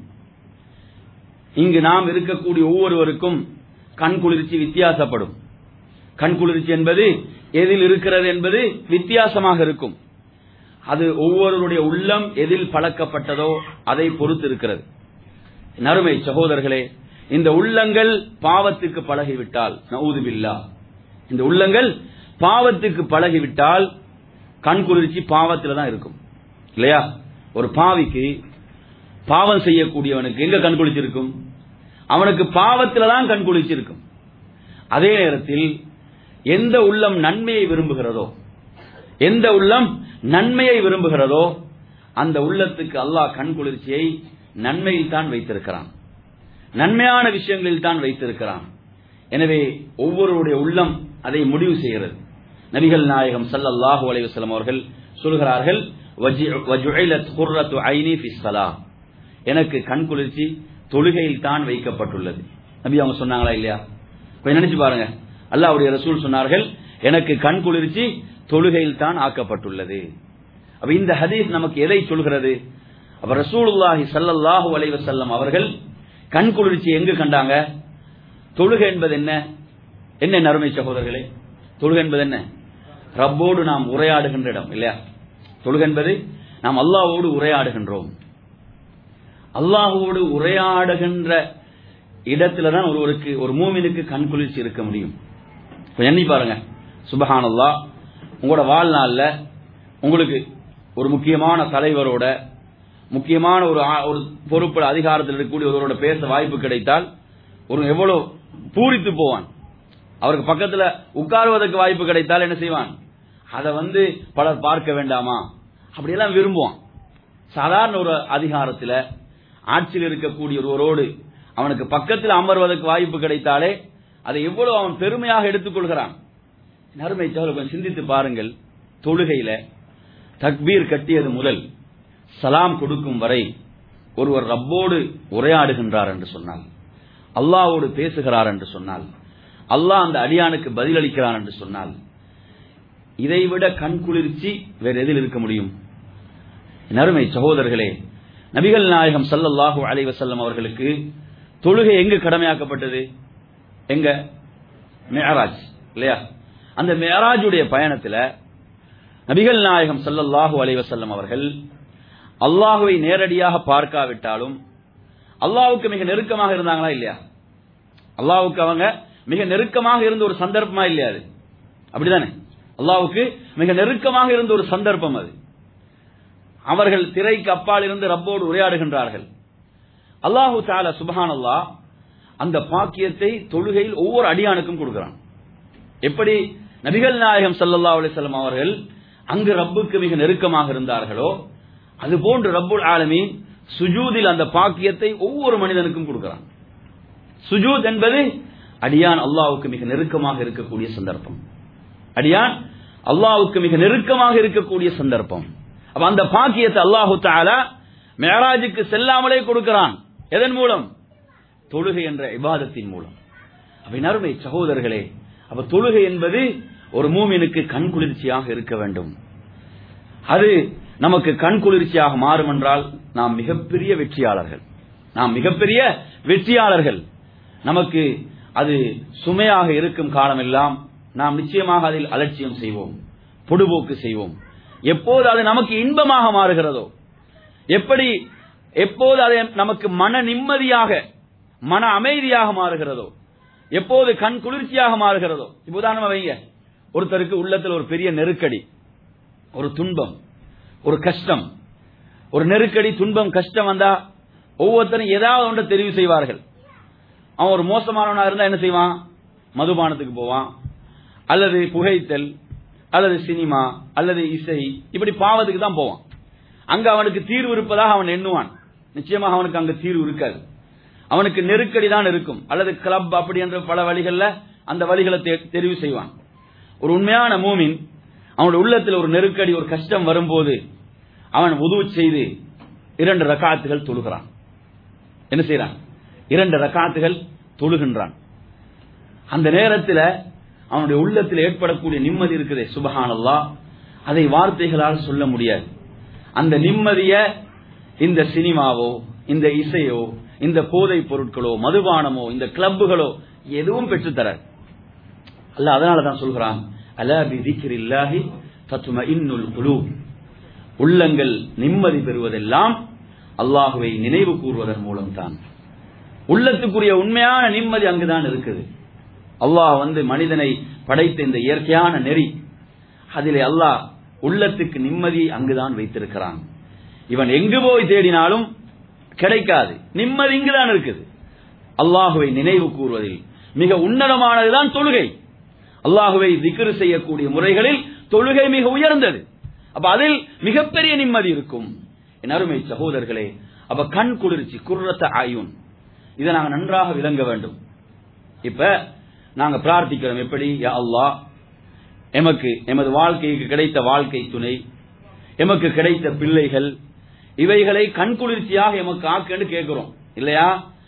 இங்கு நாம் இருக்கக்கூடிய ஒவ்வொருவருக்கும் கண் குளிர்ச்சி வித்தியாசப்படும் கண் குளிர்ச்சி என்பது எதில் இருக்கிறது என்பது வித்தியாசமாக இருக்கும் அது ஒவ்வொருவருடைய உள்ளம் எதில் பழக்கப்பட்டதோ அதை பொறுத்து இருக்கிறது நறுமை சகோதரர்களே இந்த உள்ளங்கள் பாவத்துக்கு பழகிவிட்டால் நவுதுபில்லா இந்த உள்ளங்கள் பாவத்துக்கு பழகிவிட்டால் கண் குளிர்ச்சி பாவத்தில் தான் இருக்கும் இல்லையா ஒரு பாவிக்கு பாவம் செய்யக்கூடியவனுக்கு எங்க கண் குளிர்ச்சி இருக்கும் அவனுக்கு பாவத்தில் தான் கண் குளிர்ச்சி இருக்கும் அதே நேரத்தில் எந்த உள்ளம் நன்மையை விரும்புகிறதோ எந்த உள்ளம் நன்மையை விரும்புகிறதோ அந்த உள்ளத்துக்கு அல்லாஹ் கண் குளிர்ச்சியை நன்மையில் தான் வைத்திருக்கிறான் நன்மையான விஷயங்களில் தான் வைத்திருக்கிறான் எனவே ஒவ்வொருவருடைய உள்ளம் அதை முடிவு செய்கிறது நபிகள் நாயகம் சல்லல்லாஹு அலைஹி வஸல்லம் அவர்கள் சொல்கிறார்கள் வஜுஇலத் குர்ரத்து ஐனி ஃபிஸ் ஸலாஹ் எனக்கு கண் குளிர்ச்சி தொழுகையில் தான் வைக்கப்பட்டுள்ளது நபி அவங்க சொன்னாங்களா இல்லையா கொஞ்சம் நினைச்சு பாருங்க அல்லாஹ்வுடைய ரசூல் சொன்னார்கள் எனக்கு கண் குளிர்ச்சி தொழுகையில் தான் ஆக்கப்பட்டுள்ளது அப்ப இந்த ஹதீஸ் நமக்கு எதை சொல்கிறது அப்ப ரசூலுல்லாஹி ஸல்லல்லாஹு அலைஹி வஸல்லம் அவர்கள் கண் குளிர்ச்சி எங்கு கண்டாங்க தொழுகை என்பது என்ன என்ன நறுமை சகோதரர்களே தொழுகை என்பது என்ன ரப்போடு நாம் உரையாடுகின்ற இடம் இல்லையா தொழுகை என்பது நாம் அல்லாஹ்வோடு உரையாடுகின்றோம் அல்லாஹ்வோடு உரையாடுகின்ற இடத்துல தான் ஒருவருக்கு ஒரு மூமினுக்கு கண் குளிர்ச்சி இருக்க முடியும் கொஞ்சம் எண்ணி பாருங்க சுபஹானல்லா உங்களோட வாழ்நாள்ல உங்களுக்கு ஒரு முக்கியமான தலைவரோட முக்கியமான ஒரு ஆ- ஒரு பொறுப்பு அதிகாரத்தில் இருக்கக்கூடிய ஒருவரோட பேச வாய்ப்பு கிடைத்தால் ஒரு எவ்வளவு பூரித்து போவான் அவருக்கு பக்கத்துல உட்காருவதற்கு வாய்ப்பு கிடைத்தால் என்ன செய்வான் அதை வந்து பலர் பார்க்க வேண்டாமா அப்படியெல்லாம் விரும்புவான் சாதாரண ஒரு அதிகாரத்தில் ஆட்சியில் இருக்கக்கூடிய ஒருவரோடு அவனுக்கு பக்கத்தில் அமர்வதற்கு வாய்ப்பு கிடைத்தாலே அதை எவ்வளவு அவன் பெருமையாக எடுத்துக்கொள்கிறான் நறுமை சகோதரர் கொஞ்சம் சிந்தித்து பாருங்கள் தொழுகையில தக்பீர் கட்டியது முதல் சலாம் கொடுக்கும் வரை ஒருவர் ரப்போடு உரையாடுகின்றார் என்று சொன்னால் அல்லாஹ்வோடு பேசுகிறார் என்று சொன்னால் அல்லாஹ் அந்த அடியானுக்கு பதிலளிக்கிறான் என்று சொன்னால் இதைவிட கண் குளிர்ச்சி வேற எதில் இருக்க முடியும் நறுமை சகோதரர்களே நபிகள் நாயகம் ஸல்லல்லாஹு அலைஹி வஸல்லம் அவர்களுக்கு தொழுகை எங்கு கடமையாக்கப்பட்டது எங்க மேராஜ் இல்லையா அந்த மேராஜுடைய பயணத்துல நபிகள் நாயகம் ஸல்லல்லாஹு அலைஹி வஸல்லம் அவர்கள் அல்லாஹுவை நேரடியாக பார்க்காவிட்டாலும் அல்லாஹ்வுக்கு மிக நெருக்கமாக இருந்தாங்களா இல்லையா அல்லாஹ்வுக்கு அவங்க மிக நெருக்கமாக இருந்த ஒரு சந்தர்ப்பமா இல்லையா அது அப்படிதானே அல்லாஹ்வுக்கு மிக நெருக்கமாக இருந்த ஒரு சந்தர்ப்பம் அது அவர்கள் திரைக்கு அப்பால் இருந்து ரப்போடு உரையாடுகின்றார்கள் அல்லாஹு தாலா சுபஹான் அல்லாஹ் அந்த பாக்கியத்தை தொழுகையில் ஒவ்வொரு அடியானுக்கும் கொடுக்கிறான் எப்படி நபிகள் நாயகம் ஸல்லல்லாஹு அலைஹி வஸல்லம் அவர்கள் அங்கு ரப்புக்கு மிக நெருக்கமாக இருந்தார்களோ அது போன்று ரப்புல் ஆலமீன் சுஜூதில் அந்த பாக்கியத்தை ஒவ்வொரு மனிதனுக்கும் கொடுக்கிறான் சுஜூத் என்பது அடியான் அல்லாஹ்வுக்கு மிக நெருக்கமாக இருக்கக்கூடிய சந்தர்ப்பம் அடியான் அல்லாஹ்வுக்கு மிக நெருக்கமாக இருக்கக்கூடிய சந்தர்ப்பம் அப்ப அந்த பாக்கியத்தை அல்லாஹு தஆலா மேராஜுக்கு செல்லாமலே கொடுக்கிறான் எதன் மூலம் தொழுகை என்ற இபாதத்தின் மூலம் அப்ப நறுமை சகோதரர்களே அப்ப தொழுகை என்பது ஒரு மூமினுக்கு கண் குளிர்ச்சியாக இருக்க வேண்டும் அது நமக்கு கண் குளிர்ச்சியாக மாறும் என்றால் நாம் மிகப்பெரிய வெற்றியாளர்கள் நாம் மிகப்பெரிய வெற்றியாளர்கள் நமக்கு அது சுமையாக இருக்கும் காலமெல்லாம் நாம் நிச்சயமாக அதில் அலட்சியம் செய்வோம் பொடுபோக்கு செய்வோம் எப்போது அது நமக்கு இன்பமாக மாறுகிறதோ எப்படி எப்போது அது நமக்கு மன நிம்மதியாக மன அமைதியாக மாறுகிறதோ எப்போது கண் குளிர்ச்சியாக மாறுகிறதோ இப்ப உதாரணமா வைங்க ஒருத்தருக்கு உள்ளத்தில் ஒரு பெரிய நெருக்கடி ஒரு துன்பம் ஒரு கஷ்டம் ஒரு நெருக்கடி துன்பம் கஷ்டம் வந்தா ஒவ்வொருத்தரும் ஏதாவது ஒன்றை தெரிவு செய்வார்கள் அவன் ஒரு மோசமானவனா இருந்தா என்ன செய்வான் மதுபானத்துக்கு போவான் அல்லது புகைத்தல் அல்லது சினிமா அல்லது இசை இப்படி பாவத்துக்கு தான் போவான் அங்க அவனுக்கு தீர்வு இருப்பதாக அவன் எண்ணுவான் நிச்சயமாக அவனுக்கு அங்க தீர்வு இருக்காது அவனுக்கு நெருக்கடி தான் இருக்கும் அல்லது கிளப் அப்படி என்ற பல வழிகள்ல அந்த வழிகளை தே- தெரிவு செய்வான் ஒரு உண்மையான மூமின் அவனுடைய உள்ளத்தில் ஒரு நெருக்கடி ஒரு கஷ்டம் வரும்போது அவன் உதவு செய்து இரண்டு ரக்காத்துகள் தொழுகிறான் என்ன செய்யறான் இரண்டு ரக்காத்துகள் தொழுகின்றான் அந்த நேரத்தில் அவனுடைய உள்ளத்தில் ஏற்படக்கூடிய நிம்மதி இருக்குதே சுபஹானல்லா அதை வார்த்தைகளால் சொல்ல முடியாது அந்த நிம்மதிய இந்த சினிமாவோ இந்த இசையோ இந்த போதைப் பொருட்களோ மதுபானமோ இந்த கிளப்புகளோ எதுவும் பெற்றுத்தராது அல்ல அதனால தான் சொல்கிறான் அலா பி திக்ரில்லாஹி தத்மஇன்னுல் குலூப் உள்ளங்கள் நிம்மதி பெறுவதெல்லாம் அல்லாஹுவை நினைவு கூறுவதன் மூலம் தான் உள்ளத்துக்குரிய உண்மையான நிம்மதி அங்குதான் இருக்குது அல்லாஹ் வந்து மனிதனை படைத்த இந்த இயற்கையான நெறி அதிலே அல்லாஹ் உள்ளத்துக்கு நிம்மதி அங்குதான் வைத்திருக்கிறான் இவன் எங்கு போய் தேடினாலும் கிடைக்காது நிம்மதி இங்குதான் இருக்குது அல்லாஹுவை நினைவு கூறுவதில் மிக உன்னதமானதுதான் தொழுகை அல்லாஹுவை திக்ரு செய்யக்கூடிய முறைகளில் தொழுகை மிக உயர்ந்தது அப்ப அதில் மிகப்பெரிய நிம்மதி இருக்கும் என் அருமை சகோதரர்களே அப்ப கண் குளிர்ச்சி குர்ரத்த ஆயுன் இதை நாங்க நன்றாக விளங்க வேண்டும் இப்ப நாங்க பிரார்த்திக்கிறோம் எப்படி யா அல்லாஹ் எமக்கு எமது வாழ்க்கைக்கு கிடைத்த வாழ்க்கை துணை எமக்கு கிடைத்த பிள்ளைகள் இவைகளை கண்குளிர்ச்சியாக எமக்கு ஆக்குன்னு கேட்கிறோம் இல்லையா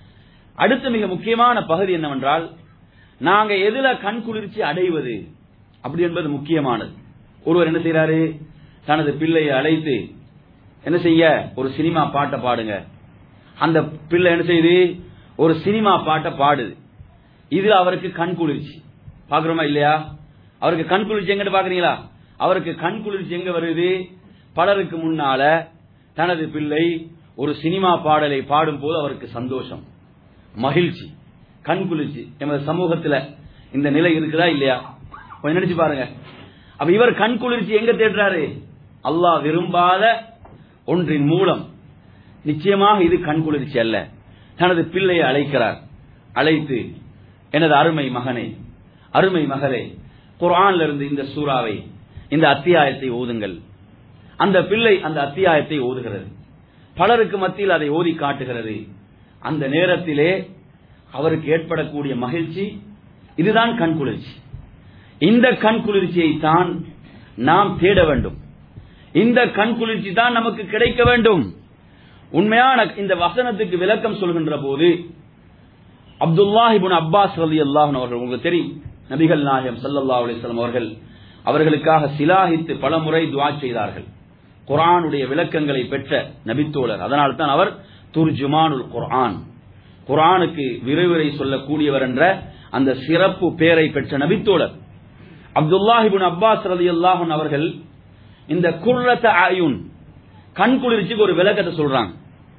அடுத்த மிக முக்கியமான பகுதி என்னவென்றால் நாங்க எதுல கண்குளிர்ச்சி அடைவது அப்படி என்பது முக்கியமானது ஒருவர் என்ன செய்யறாரு தனது பிள்ளையை அழைத்து என்ன செய்ய ஒரு சினிமா பாட்டை பாடுங்க அந்த பிள்ளை என்ன செய்யுது ஒரு சினிமா பாட்டை பாடுது இது அவருக்கு கண் குளிர்ச்சி பாக்குறோமா இல்லையா அவருக்கு கண் குளிர்ச்சி எங்கிட்ட பாக்குறீங்களா அவருக்கு கண் குளிர்ச்சி எங்க வருது பலருக்கு முன்னால தனது பிள்ளை ஒரு சினிமா பாடலை பாடும் போது அவருக்கு சந்தோஷம் மகிழ்ச்சி கண் குளிர்ச்சி எமது சமூகத்துல இந்த நிலை இருக்குதா இல்லையா கொஞ்சம் நினைச்சு பாருங்க அப்ப இவர் கண் குளிர்ச்சி எங்க தேடுறாரு அல்லாஹ் விரும்பாத ஒன்றின் மூலம் நிச்சயமாக இது கண் குளிர்ச்சி அல்ல தனது பிள்ளையை அழைக்கிறார் அழைத்து எனது அருமை மகனே அருமை மகளே குர்ஆன்ல இருந்து இந்த சூறாவை இந்த அத்தியாயத்தை ஓதுங்கள் அந்த பிள்ளை அந்த அத்தியாயத்தை ஓதுகிறது பலருக்கு மத்தியில் அதை ஓதி காட்டுகிறது அந்த நேரத்திலே அவருக்கு ஏற்படக்கூடிய மகிழ்ச்சி இதுதான் கண் குளிர்ச்சி இந்த கண் குளிர்ச்சியை தான் நாம் தேட வேண்டும் இந்த கண் குளிர்ச்சி தான் நமக்கு கிடைக்க வேண்டும் உண்மையான இந்த வசனத்துக்கு விளக்கம் சொல்கின்ற போது அப்துல்லாஹிபுன் அப்பாஸ் ரலி அல்லாஹன் அவர்கள் உங்களுக்கு தெரியும் நபிகள் நாயகம் ஸல்லல்லாஹு அலைஹி வஸல்லம் அவர்கள் அவர்களுக்காக சிலாகித்து பல முறை துஆ செய்தார்கள் குர்ஆனுடைய விளக்கங்களை பெற்ற நபித்தோழர் அதனால் தான் அவர் துர்ஜுமானுல் குர்ஆன் குர்ஆனுக்கு விரைவுரை சொல்லக்கூடியவர் என்ற அந்த சிறப்பு பெயரை பெற்ற நபித்தோழர் அப்துல்லாஹிபுன் அப்பாஸ் ரலியல்லாஹு அன்ஹு அவர்கள் இந்த குர்ரத ஆயுன் கண் குளிர்ச்சிக்கு ஒரு விளக்கத்தை சொல்றாங்க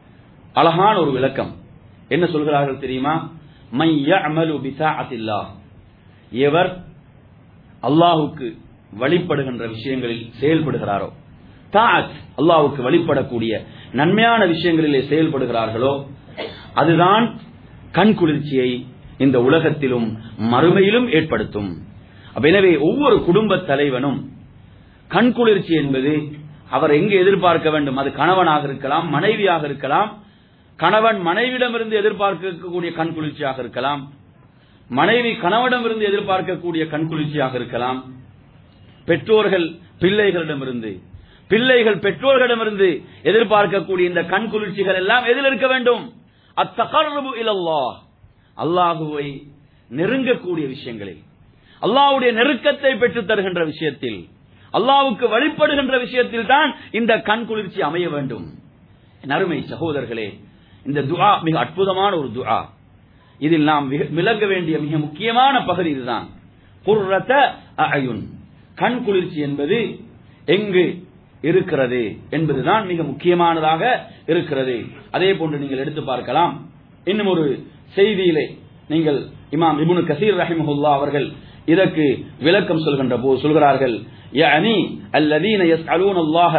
அழகான ஒரு விளக்கம் என்ன சொல்கிறார்கள் தெரியுமா மை யஅமலு பிசாஅத்தில்லாஹ் எவர் அல்லாஹ்வுக்கு வழிபடுகின்ற விஷயங்களில் செயல்படுகிறாரோ தாத் அல்லாஹ்வுக்கு வழிபடக்கூடிய நன்மையான விஷயங்களிலே செயல்படுகிறார்களோ அதுதான் கண் குளிர்ச்சியை இந்த உலகத்திலும் மறுமையிலும் ஏற்படுத்தும் அப்ப எனவே ஒவ்வொரு குடும்ப தலைவனும் கண் குளிர்ச்சி என்பது அவர் எங்கு எதிர்பார்க்க வேண்டும் அது கணவனாக இருக்கலாம் மனைவியாக இருக்கலாம் கணவன் மனைவிடமிருந்து எதிர்பார்க்கக்கூடிய கண் குளிர்ச்சியாக இருக்கலாம் மனைவி கணவனிடமிருந்து எதிர்பார்க்கக்கூடிய கண் குளிர்ச்சியாக இருக்கலாம் பெற்றோர்கள் பிள்ளைகளிடமிருந்து பிள்ளைகள் பெற்றோர்களிடமிருந்து எதிர்பார்க்கக்கூடிய இந்த கண் குளிர்ச்சிகள் எல்லாம் எதில் இருக்க வேண்டும் அத்தகர்வு இலல்லாஹ் அல்லாஹுவை நெருங்கக்கூடிய விஷயங்களில் அல்லாஹ்வுடைய நெருக்கத்தை பெற்றுத் தருகின்ற விஷயத்தில் அல்லாஹ்வுக்கு வழிபடுகின்ற விஷயத்தில் தான் இந்த கண் குளிர்ச்சி அமைய வேண்டும் என் அருமை சகோதரர்களே இந்த துஆ மிக அற்புதமான ஒரு துஆ இதில் நாம் மிக- விளங்க வேண்டிய மிக முக்கியமான பகுதி இதுதான் குர்ரத அயுன் கண் குளிர்ச்சி என்பது எங்கு இருக்கிறது என்பதுதான் மிக முக்கியமானதாக இருக்கிறது அதே போன்று நீங்கள் எடுத்து பார்க்கலாம் இன்னும் ஒரு செய்தியிலே நீங்கள் இமாம் இப்னு கசீர் ரஹிமஹுல்லா அவர்கள் இதற்கு விளக்கம் சொல்கின்ற போது சொல்கிறார்கள் யஅனி அல்லதீன யஸ்அலூன அல்லாஹ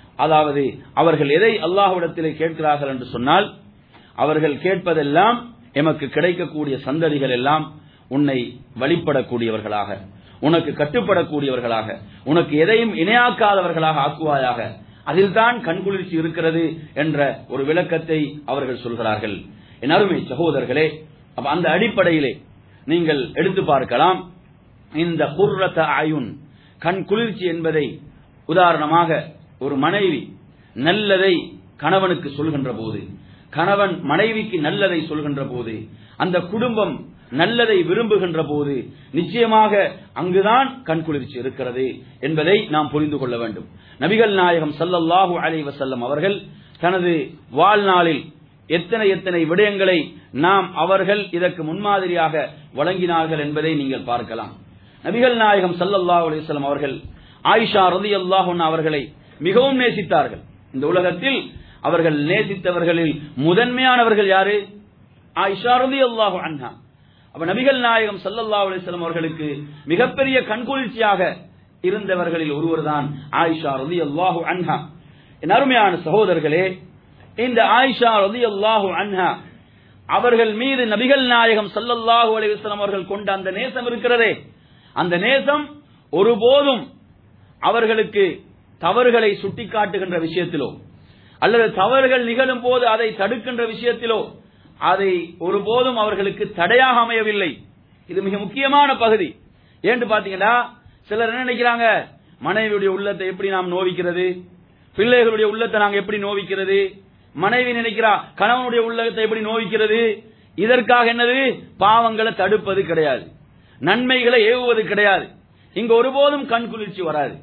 அதாவது அவர்கள் எதை அல்லாஹ்விடத்திலே கேட்கிறார்கள் என்று சொன்னால் அவர்கள் கேட்பதெல்லாம் எமக்கு கிடைக்கக்கூடிய சந்ததிகள் எல்லாம் உன்னை வழிபடக்கூடியவர்களாக உனக்கு கட்டுப்படக்கூடியவர்களாக உனக்கு எதையும் இணையாக்காதவர்களாக ஆக்குவாயாக அதில்தான் கண்குளிர்ச்சி இருக்கிறது என்ற ஒரு விளக்கத்தை அவர்கள் சொல்கிறார்கள் என் அருமை சகோதரர்களே அப்ப அந்த அடிப்படையிலே நீங்கள் எடுத்து பார்க்கலாம் இந்த குர்ரத ஆயுன் கண் குளிர்ச்சி என்பதை உதாரணமாக ஒரு மனைவி நல்லதை கணவனுக்கு சொல்கின்ற போது கணவன் மனைவிக்கு நல்லதை சொல்கின்ற போது அந்த குடும்பம் நல்லதை விரும்புகின்ற போது நிச்சயமாக அங்குதான் கண்குளிர்ச்சி இருக்கிறது என்பதை நாம் புரிந்து கொள்ள வேண்டும் நபிகள் நாயகம் சல்லல்லாஹு அலைஹி வஸல்லம் அவர்கள் தனது வாழ்நாளில் எத்தனை எத்தனை விடயங்களை நாம் அவர்கள் இதற்கு முன்மாதிரியாக வழங்கினார்கள் என்பதை நீங்கள் பார்க்கலாம் நபிகள் நாயகம் சல்லல்லாஹு அலைஹி வஸல்லம் அவர்கள் ஆயிஷா ரலியல்லாஹு அன்ஹா அவர்களை மிகவும் நேசித்தார்கள் இந்த உலகத்தில் அவர்கள் நேசித்தவர்களில் முதன்மையானவர்கள் யாரு ஆயிஷா ரலியல்லாஹு அன்ஹா அப்ப நபிகள் நாயகம் சல்லல்லாஹு அலைஹி வஸல்லம் அவர்களுக்கு மிகப்பெரிய கண்குளிர்ச்சியாக இருந்தவர்களில் ஒருவர்தான் ஆயிஷா ரலியல்லாஹு அன்ஹா என் அருமையான சகோதரர்களே இந்த ஆயிஷா ரலியல்லாஹு அன்ஹா அவர்கள் மீது நபிகள் நாயகம் சல்லல்லாஹு அலைஹி வஸல்லம் அவர்கள் கொண்ட அந்த நேசம் இருக்கிறதே அந்த நேசம் ஒருபோதும் அவர்களுக்கு தவறுகளை சுட்டிக்காட்டுகின்ற விஷயத்திலோ அல்லது தவறுகள் நிகழும் போது அதை தடுக்கின்ற விஷயத்திலோ அதை ஒருபோதும் அவர்களுக்கு தடையாக அமையவில்லை இது மிக முக்கியமான பகுதி ஏன்னு பாத்தீங்கன்னா சிலர் என்ன நினைக்கிறாங்க மனைவியுடைய உள்ளத்தை எப்படி நாம் நோவிக்கிறது பிள்ளைகளுடைய உள்ளத்தை நாங்க எப்படி நோவிக்கிறது மனைவி நினைக்கிறா கணவனுடைய உள்ளத்தை எப்படி நோவிக்கிறது இதற்காக என்னது பாவங்களை தடுப்பது கிடையாது நன்மைகளை ஏவுவது கிடையாது இங்க ஒருபோதும் கண் குளிர்ச்சி வராது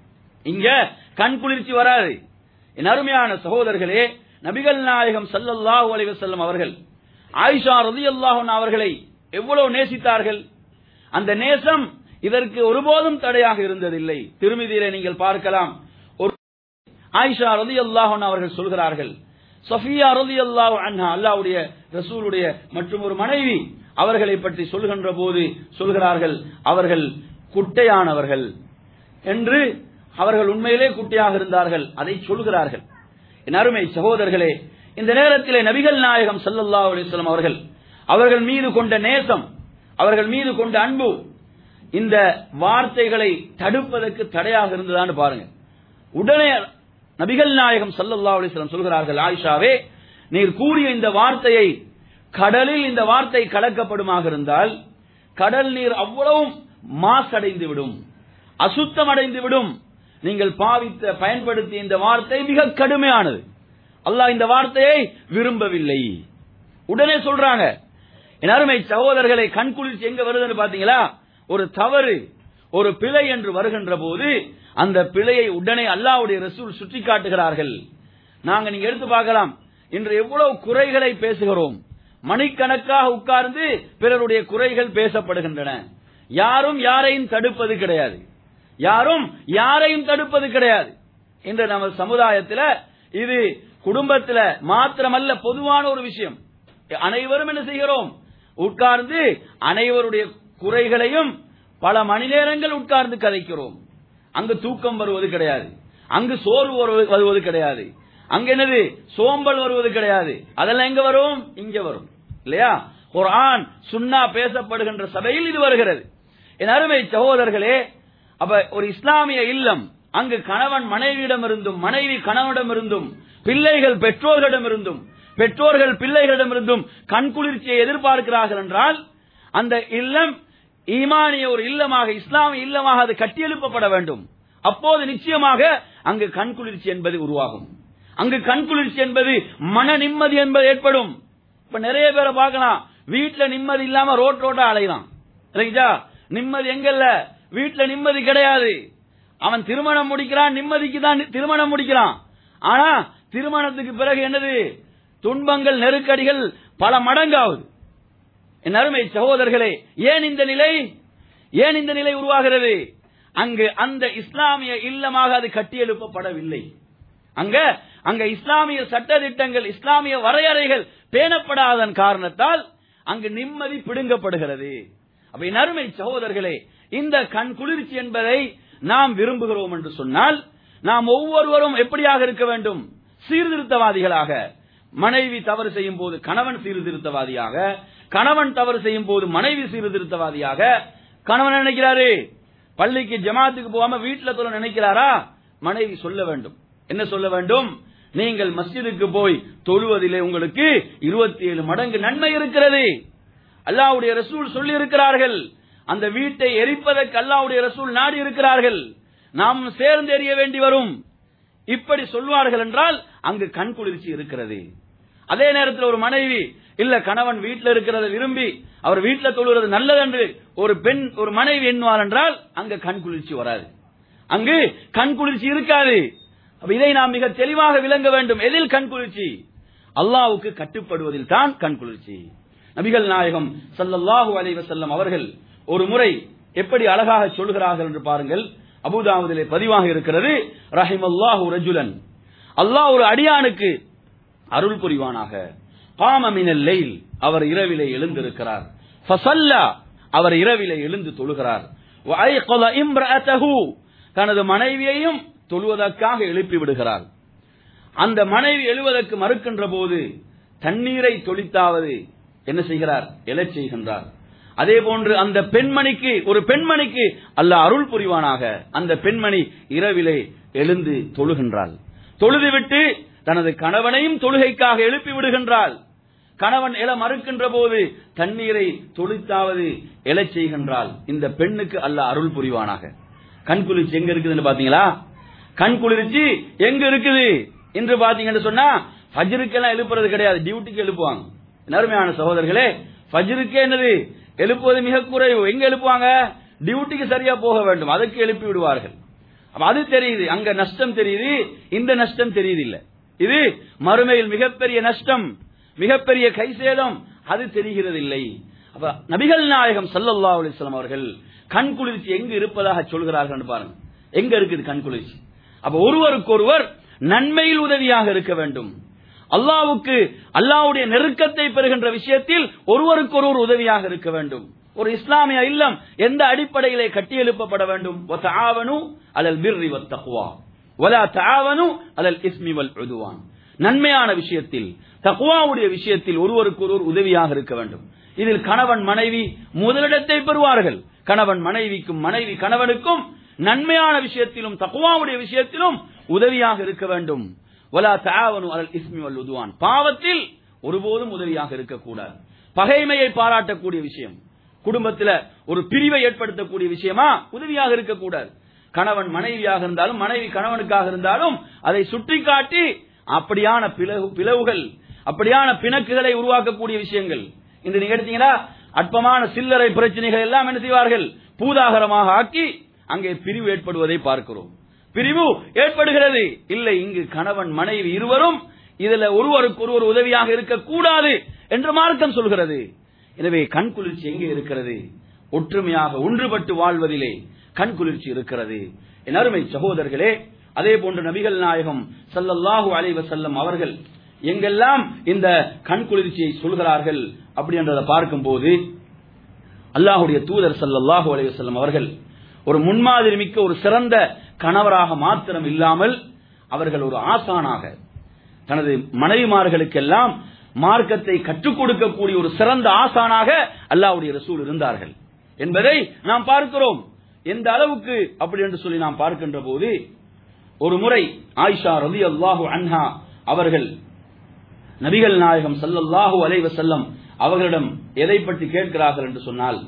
இங்க கண் குளிர்ச்சி வராது என் அருமையான சகோதரர்களே நபிகள் நாயகம் சல்லல்லாஹு அலைஹி வஸல்லம் அவர்கள் ஆயிஷா ரலியல்லாஹு அன்ஹா அவர்களை எவ்வளவு நேசித்தார்கள் அந்த நேசம் இதற்கு ஒருபோதும் தடையாக இருந்ததில்லை திருமதியிலே நீங்கள் பார்க்கலாம் ஒரு ஆயிஷா ரலியல்லாஹு அன்ஹா அவர்கள் சொல்கிறார்கள் சஃபியா ரலியல்லாஹு அன்ஹா அல்லாஹ்வுடைய ரசூலுடைய மற்றும் ஒரு மனைவி அவர்களை பற்றி சொல்கின்ற போது சொல்கிறார்கள் அவர்கள் குட்டையானவர்கள் என்று அவர்கள் உண்மையிலே குட்டையாக இருந்தார்கள் அதை சொல்கிறார்கள் என் அருமை சகோதரர்களே இந்த நேரத்திலே நபிகள் நாயகம் ஸல்லல்லாஹு அலைஹி வஸல்லம் அவர்கள் அவர்கள் மீது கொண்ட நேசம் அவர்கள் மீது கொண்ட அன்பு இந்த வார்த்தைகளை தடுப்பதற்கு தடையாக இருந்ததான்னு பாருங்க உடனே நபிகள் நாயகம் ஸல்லல்லாஹு அலைஹி வஸல்லம் சொல்கிறார்கள் ஆயிஷாவே நீர் கூறிய இந்த வார்த்தையை கடலில் இந்த வார்த்தை கலக்கப்படுமாக இருந்தால் கடல் நீர் அவ்வளவும் மாசடைந்து விடும் அசுத்தமடைந்து விடும் நீங்கள் பாவித்த பயன்படுத்திய இந்த வார்த்தை மிக கடுமையானது அல்லாஹ் இந்த வார்த்தையை விரும்பவில்லை உடனே சொல்றாங்க என் அருமை சகோதரர்களை கண்குளிர்ச்சி எங்க வருதுன்னு பாத்தீங்களா ஒரு தவறு ஒரு பிழை என்று வருகின்ற போது அந்த பிழையை உடனே அல்லாஹ்வுடைய ரசூல் சுட்டி காட்டுகிறார்கள் நாங்க நீங்க எடுத்து பார்க்கலாம் இன்று எவ்வளவு குறைகளை பேசுகிறோம் மணிக்கணக்காக உட்கார்ந்து பிறருடைய குறைகள் பேசப்படுகின்றன யாரும் யாரையும் தடுப்பது கிடையாது யாரும் யாரையும் தடுப்பது கிடையாது இன்று நம்ம சமுதாயத்தில் இது குடும்பத்தில் மாத்திரமல்ல பொதுவான ஒரு விஷயம் அனைவரும் என்ன செய்கிறோம் உட்கார்ந்து அனைவருடைய குறைகளையும் பல மணி நேரங்கள் உட்கார்ந்து கதைக்கிறோம் அங்கு தூக்கம் வருவது கிடையாது அங்கு சோர்வு வருவது வருவது கிடையாது அங்க என்னது சோம்பல் வருவது கிடையாது அதெல்லாம் எங்க வரும் இங்க வரும் இல்லையா குர்ஆன் சுன்னா பேசப்படுகின்ற சபையில் இது வருகிறது என் அருமை சகோதரர்களே அப்ப ஒரு இஸ்லாமிய இல்லம் அங்கு கணவன் மனைவியிடம் இருந்தும் மனைவி கணவனிடம் இருந்தும் பிள்ளைகள் பெற்றோர்களிடம் இருந்தும் பெற்றோர்கள் பிள்ளைகளிடம் இருந்தும் கண்குளிர்ச்சியை எதிர்பார்க்கிறார்கள் என்றால் அந்த இல்லம் ஈமானிய ஒரு இல்லமாக இஸ்லாமிய இல்லமாக அது கட்டியெழுப்பப்பட வேண்டும் அப்போது நிச்சயமாக அங்கு கண்குளிர்ச்சி என்பது உருவாகும் அங்கு கண்குளிர்ச்சி என்பது மன நிம்மதி என்பது ஏற்படும் இப்ப நிறைய பேரை பார்க்கலாம் வீட்டுல நிம்மதி இல்லாம ரோட் ரோட்டா அலையலாம் சரிங்களா நிம்மதி எங்கல்ல வீட்டுல நிம்மதி கிடையாது அவன் திருமணம் முடிக்கிறான் நிம்மதிக்கு தான் திருமணம் முடிக்கிறான் ஆனா திருமணத்துக்கு பிறகு என்னது துன்பங்கள் நெருக்கடிகள் பல மடங்காவது என் அருமை சகோதரர்களே ஏன் இந்த நிலை ஏன் இந்த நிலை உருவாகிறது அங்கு அந்த இஸ்லாமிய இல்லமாக அது கட்டியெழுப்பப்படவில்லை அங்க அங்க இஸ்லாமிய சட்டத்திட்டங்கள் இஸ்லாமிய வரையறைகள் பேணப்படாதன் காரணத்தால் அங்கு நிம்மதி பிடுங்கப்படுகிறது அப்ப என் அருமை சகோதரர்களே இந்த கண் குளிர்ச்சி என்பதை நாம் விரும்புகிறோம் என்று சொன்னால் நாம் ஒவ்வொருவரும் எப்படியாக இருக்க வேண்டும் சீர்திருத்தவாதிகளாக மனைவி தவறு செய்யும் போது கணவன் சீர்திருத்தவாதியாக கணவன் தவறு செய்யும் போது மனைவி சீர்திருத்தவாதியாக கணவன் என்ன நினைக்கிறாரு பள்ளிக்கு ஜமாத்துக்கு போகாம வீட்டுல தொழ நினைக்கிறாரா மனைவி சொல்ல வேண்டும் என்ன சொல்ல வேண்டும் நீங்கள் மஸ்ஜிதுக்கு போய் தொழுவதிலே உங்களுக்கு இருபத்தி ஏழு மடங்கு நன்மை இருக்கிறது அல்லாஹ்வுடைய ரசூல் சொல்லி இருக்கிறார்கள் அந்த வீட்டை எரிப்பதற்கு அல்லாஹ்வுடைய ரசூல் நாடி இருக்கிறார்கள் நாம் சேர்ந்து எறிய வேண்டி வரும் இப்படி சொல்வார்கள் என்றால் அங்கு கண் குளிர்ச்சி இருக்கிறது அதே நேரத்தில் ஒரு மனைவி இல்ல கணவன் வீட்டில் இருக்கிறத விரும்பி அவர் வீட்டில் தொழுகிறது நல்லதென்று ஒரு பெண் ஒரு மனைவி எண்ணுவார் என்றால் அங்க கண் குளிர்ச்சி வராது அங்கு கண் குளிர்ச்சி இருக்காது அப்ப இதை நாம் மிக தெளிவாக விளங்க வேண்டும் எதில் கண் குளிர்ச்சி அல்லாஹ்வுக்கு கட்டுப்படுவதில் தான் கண் குளிர்ச்சி நபிகள் நாயகம் ஸல்லல்லாஹு அலைஹி வஸல்லம் அவர்கள் ஒரு முறை எப்படி அழகாக சொல்கிறார்கள் என்று பாருங்கள் அபூதாவுதிலே பதிவாக இருக்கிறது ரஹிமல்லாஹு ரஜுலன் அல்லாஹ் ஒரு அடியானுக்கு அருள் புரிவானாக காம மினல் லைல் அவர் இரவிலே எழுந்திருக்கிறார் ஃபஸல்லா அவர் இரவிலே எழுந்து தொழுகிறார் வஐகல இம்ரஅதஹு தனது மனைவியையும் தொழுவதற்காக எழுப்பி விடுகிறார் அந்த மனைவி எழுவதற்கு மறுக்கின்ற போது தண்ணீரை தொளித்தாவது என்ன செய்கிறார் எழச் செய்கின்றார் அதே போன்று அந்த பெண்மணிக்கு ஒரு பெண்மணிக்கு அல்லாஹ் அருள் புரிவானாக அந்த பெண்மணி இரவிலே எழுந்து தொழுகின்றாள் தொழுதுவிட்டு தனது கணவனையும் தொழுகைக்காக எழுப்பி விடுகின்றாள் கணவன் எழ மறுக்கின்ற போது தண்ணீரை தொளித்தாவது எழச் செய்கின்றாள் இந்த பெண்ணுக்கு அல்லாஹ் அருள் புரிவானாக கண் குளிர்ச்சி எங்க இருக்குதுன்னு பாத்தீங்களா கண் குளிர்ச்சி எங்க இருக்குது என்று பாத்தீங்கன்னு சொன்னா ஃபஜ்ருக்கெல்லாம் எழுப்புறது கிடையாது டியூட்டிக்கு எழுப்புவாங்க நறுமையான சகோதரர்களே ஃபஜ்ருக்கே என்னது எழுப்புவது மிக குறைவு எங்க எழுப்புவாங்க டியூட்டிக்கு சரியா போக வேண்டும் அதுக்கு எழுப்பி விடுவார்கள் அப்ப அது தெரியுது அங்க நஷ்டம் தெரியுது இந்த நஷ்டம் தெரியுது இல்ல இது மறுமையில் மிகப்பெரிய நஷ்டம் மிகப்பெரிய கை சேதம் அது தெரிகிறது இல்லை அப்ப நபிகள் நாயகம் ஸல்லல்லாஹு அலைஹி வஸல்லம் அவர்கள் கண் குளிர்ச்சி எங்கு இருப்பதாக சொல்கிறார்கள் பாருங்க எங்க இருக்குது கண் குளிர்ச்சி அப்ப ஒருவருக்கொருவர் நன்மையில் உதவியாக இருக்க வேண்டும் அல்லாவுக்கு அல்லாவுடைய நெருக்கத்தை பெறுகின்ற விஷயத்தில் ஒருவருக்கொருவர் உதவியாக இருக்க வேண்டும் ஒரு இஸ்லாமிய இல்லம் எந்த அடிப்படையிலே கட்டியெழுப்பப்பட வேண்டும் வதஆவனு அலல் பிர்ரி வத்தக்வா வலா தஆவனு அலல் இஸ்மி வல் உதுவான் நன்மையான விஷயத்தில் தக்வாவுடைய விஷயத்தில் ஒருவருக்கொருவர் உதவியாக இருக்க வேண்டும் இதில் கணவன் மனைவி முதலிடத்தை பெறுவார்கள் கணவன் மனைவிக்கும் மனைவி கணவனுக்கும் நன்மையான விஷயத்திலும் தக்குவாவுடைய விஷயத்திலும் உதவியாக இருக்க வேண்டும் வலா தாவனு அலல் இஸ்மி வல் உதுவான் பாவத்தில் ஒருபோதும் உதவியாக இருக்கக்கூடாது பகைமையை பாராட்டக்கூடிய விஷயம் குடும்பத்தில் ஒரு பிரிவை ஏற்படுத்தக்கூடிய விஷயமா உதவியாக இருக்கக்கூடாது கணவன் மனைவியாக இருந்தாலும் மனைவி கணவனுக்காக இருந்தாலும் அதை சுட்டிக்காட்டி அப்படியான பிளவு பிளவுகள் அப்படியான பிணக்குகளை உருவாக்கக்கூடிய விஷயங்கள் இன்று நீங்க எடுத்தீங்கன்னா அற்பமான சில்லறை பிரச்சனைகள் எல்லாம் என்ன செய்வார்கள் பூதாகரமாக ஆக்கி அங்கே பிரிவு ஏற்படுவதை பார்க்கிறோம் பிரிவு ஏற்படுகிறது இல்லை இங்கு கணவன் மனைவி இருவரும் இதுல ஒருவருக்கு ஒருவர் உதவியாக இருக்கக்கூடாது என்று மார்க்கம் சொல்கிறது எனவே கண் குளிர்ச்சி எங்கே இருக்கிறது ஒற்றுமையாக ஒன்றுபட்டு வாழ்வதிலே கண் குளிர்ச்சி இருக்கிறது என் அருமை சகோதரர்களே அதே போன்று நபிகள் நாயகம் ஸல்லல்லாஹு அலைஹி வஸல்லம் அவர்கள் எங்கெல்லாம் இந்த கண் குளிர்ச்சியை சொல்கிறார்கள் அப்படி என்றதை பார்க்கும்போது அல்லாஹுடைய தூதர் ஸல்லல்லாஹு அலைஹி வஸல்லம் அவர்கள் ஒரு முன்மாதிரி மிக்க ஒரு சிறந்த கணவராக மாத்திரம் இல்லாமல் அவர்கள் ஒரு ஆசானாக தனது மனைவிமார்களுக்கெல்லாம் மார்க்கத்தை கற்றுக் கொடுக்கக்கூடிய ஒரு சிறந்த ஆசானாக அல்லாஹ்வுடைய ரசூல் இருந்தார்கள் என்பதை நாம் பார்க்கிறோம் எந்த அளவுக்கு அப்படி என்று சொல்லி நாம் பார்க்கின்ற போது ஒரு முறை ஆயிஷா ரலி அல்லாஹு அன்ஹா அவர்கள் நபிகள் நாயகம் ஸல்லல்லாஹு அலைஹி வஸல்லம் அவர்களிடம் எதை பற்றி கேட்கிறார்கள் என்று சொன்னால்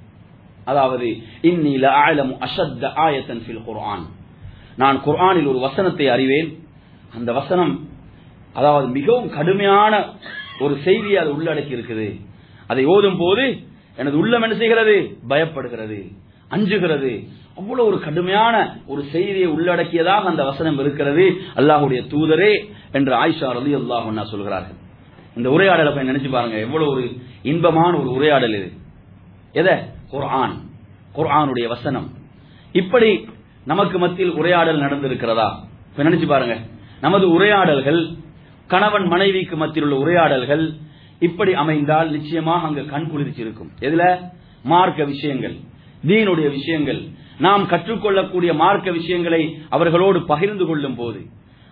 அதாவது இன்னி லஅலமு அஷத்த ஆயத்தன் ஃபில் குர்ஆன் நான் குர்ஆனில் ஒரு வசனத்தை அறிவேன் அந்த வசனம் அதாவது மிகவும் கடுமையான ஒரு செய்தியை அது உள்ளடக்கி இருக்குது அதை ஓதும் போது எனது உள்ளம் என்ன செய்கிறது பயப்படுகிறது அஞ்சுகிறது அவ்வளவு ஒரு கடுமையான ஒரு செய்தியை உள்ளடக்கியதாக அந்த வசனம் இருக்கிறது அல்லாஹுடைய தூதரே என்று ஆயிஷா ரலி அல்லாஹ் சொல்கிறார்கள் இந்த உரையாடலை போய் நினைச்சு பாருங்க எவ்வளவு ஒரு இன்பமான ஒரு உரையாடல் இது எதை குர்ஆன் குர்ஆனுடைய வசனம் இப்படி நமக்கு மத்தியில் உரையாடல் நடந்திருக்கிறதா இப்ப நினைச்சு பாருங்க நமது உரையாடல்கள் கணவன் மனைவிக்கு மத்தியில் உள்ள உரையாடல்கள் இப்படி அமைந்தால் நிச்சயமாக அங்கு கண் குளிர்ச்சி இருக்கும் எதுல மார்க்க விஷயங்கள் தீனுடைய விஷயங்கள் நாம் கற்றுக்கொள்ளக்கூடிய மார்க்க விஷயங்களை அவர்களோடு பகிர்ந்து கொள்ளும் போது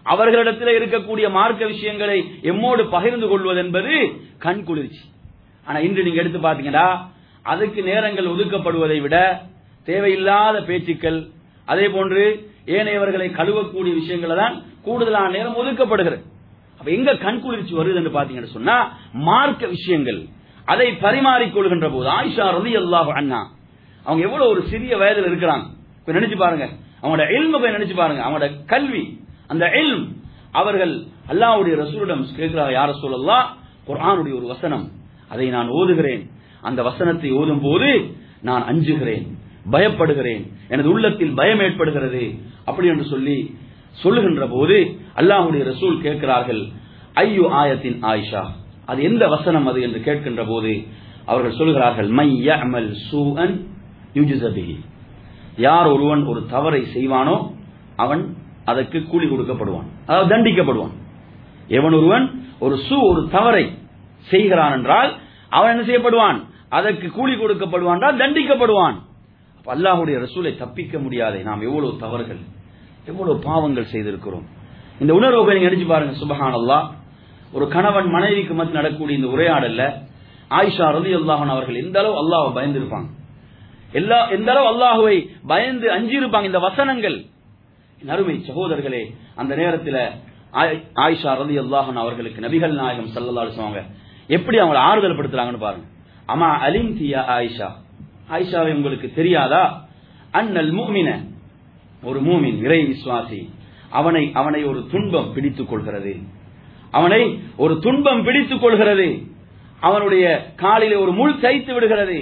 அவர்களிடத்தில் இருக்கக்கூடிய மார்க்க விஷயங்களை எம்மோடு பகிர்ந்து கொள்வது என்பது கண் குளிர்ச்சி ஆனா இன்று நீங்க எடுத்து பாத்தீங்கன்னா அதுக்கு நேரங்கள் ஒதுக்கப்படுவதை விட தேவையில்லாத பேச்சுக்கள் அதே போன்று ஏனையவர்களை கழுவக்கூடிய விஷயங்களை தான் கூடுதலான நேரம் ஒதுக்கப்படுகிறது அப்ப எங்க கண் குளிர்ச்சி வருது என்று பாத்தீங்கன்னு சொன்னா மார்க்க விஷயங்கள் அதை பரிமாறிக்கொள்கின்ற போது ஆயிஷா ரதி அல்லாஹ் அண்ணா அவங்க எவ்வளவு ஒரு சிறிய வயதில் இருக்கிறாங்க இப்ப நினைச்சு பாருங்க அவங்களோட எல்ம போய் நினைச்சு பாருங்க அவங்களோட கல்வி அந்த எல்ம் அவர்கள் அல்லாஹ்வுடைய ரசூலிடம் கேட்கிறார் யார சொல்லலாம் குர்ஆனுடைய ஒரு வசனம் அதை நான் ஓதுகிறேன் அந்த வசனத்தை ஓதும் போது நான் அஞ்சுகிறேன் பயப்படுகிறேன் எனது உள்ளத்தில் பயம் ஏற்படுகிறது அப்படி என்று சொல்லி சொல்லுகின்ற போது அல்லாஹ்வுடைய ரசூல் கேட்கிறார்கள் ஐயோ ஆயத்தின் ஆயிஷா அது எந்த வசனம் அது என்று கேட்கின்ற போது அவர்கள் சொல்கிறார்கள் மை யஅமல் சூஅன் யுஜ்ஸ பிஹி யார் ஒருவன் ஒரு தவறை செய்வானோ அவன் அதற்கு கூலி கொடுக்கப்படுவான் அதாவது தண்டிக்கப்படுவான் எவன் ஒருவன் ஒரு சு ஒரு தவறை செய்கிறான் என்றால் அவன் என்ன செய்யப்படுவான் அதற்கு கூலி கொடுக்கப்படுவான் என்றால் தண்டிக்கப்படுவான் அப்ப அல்லாஹ்வுடைய ரசூலை தப்பிக்க முடியாதே நாம் எவ்வளவு தவறுகள் எவ்வளவு பாவங்கள் செய்திருக்கிறோம் இந்த உணர்வுகளை நீங்க நினைச்சு பாருங்க சுபஹான் அல்லாஹ் ஒரு கணவன் மனைவிக்கு மத்தியில் நடக்கக்கூடிய இந்த உரையாடல்ல ஆயிஷா ரலி அல்லாஹன் அவர்கள் எந்த அளவு அல்லாஹ்வை பயந்திருப்பாங்க எல்லா எந்த அளவு அல்லாஹுவை பயந்து அஞ்சிருப்பாங்க இந்த வசனங்கள் என் அருமை சகோதரர்களே அந்த நேரத்தில் ஆயிஷா ரலி அல்லாஹன் அவர்களுக்கு நபிகள் நாயகம் சல்லல்லா சொல்லுவாங்க எப்படி அவங்களை ஆறுதல் படுத்துறாங்கன்னு பாருங்க அம்மா அலிம் தியா ஆயிஷா ஆயிஷாவை உங்களுக்கு தெரியாதா அண்ணல் மூமின ஒரு மூமின் இறை விசுவாசி அவனை அவனை ஒரு துன்பம் பிடித்துக் கொள்கிறது அவனை ஒரு துன்பம் பிடித்துக் கொள்கிறது அவனுடைய காலிலே ஒரு முள் தைத்து விடுகிறது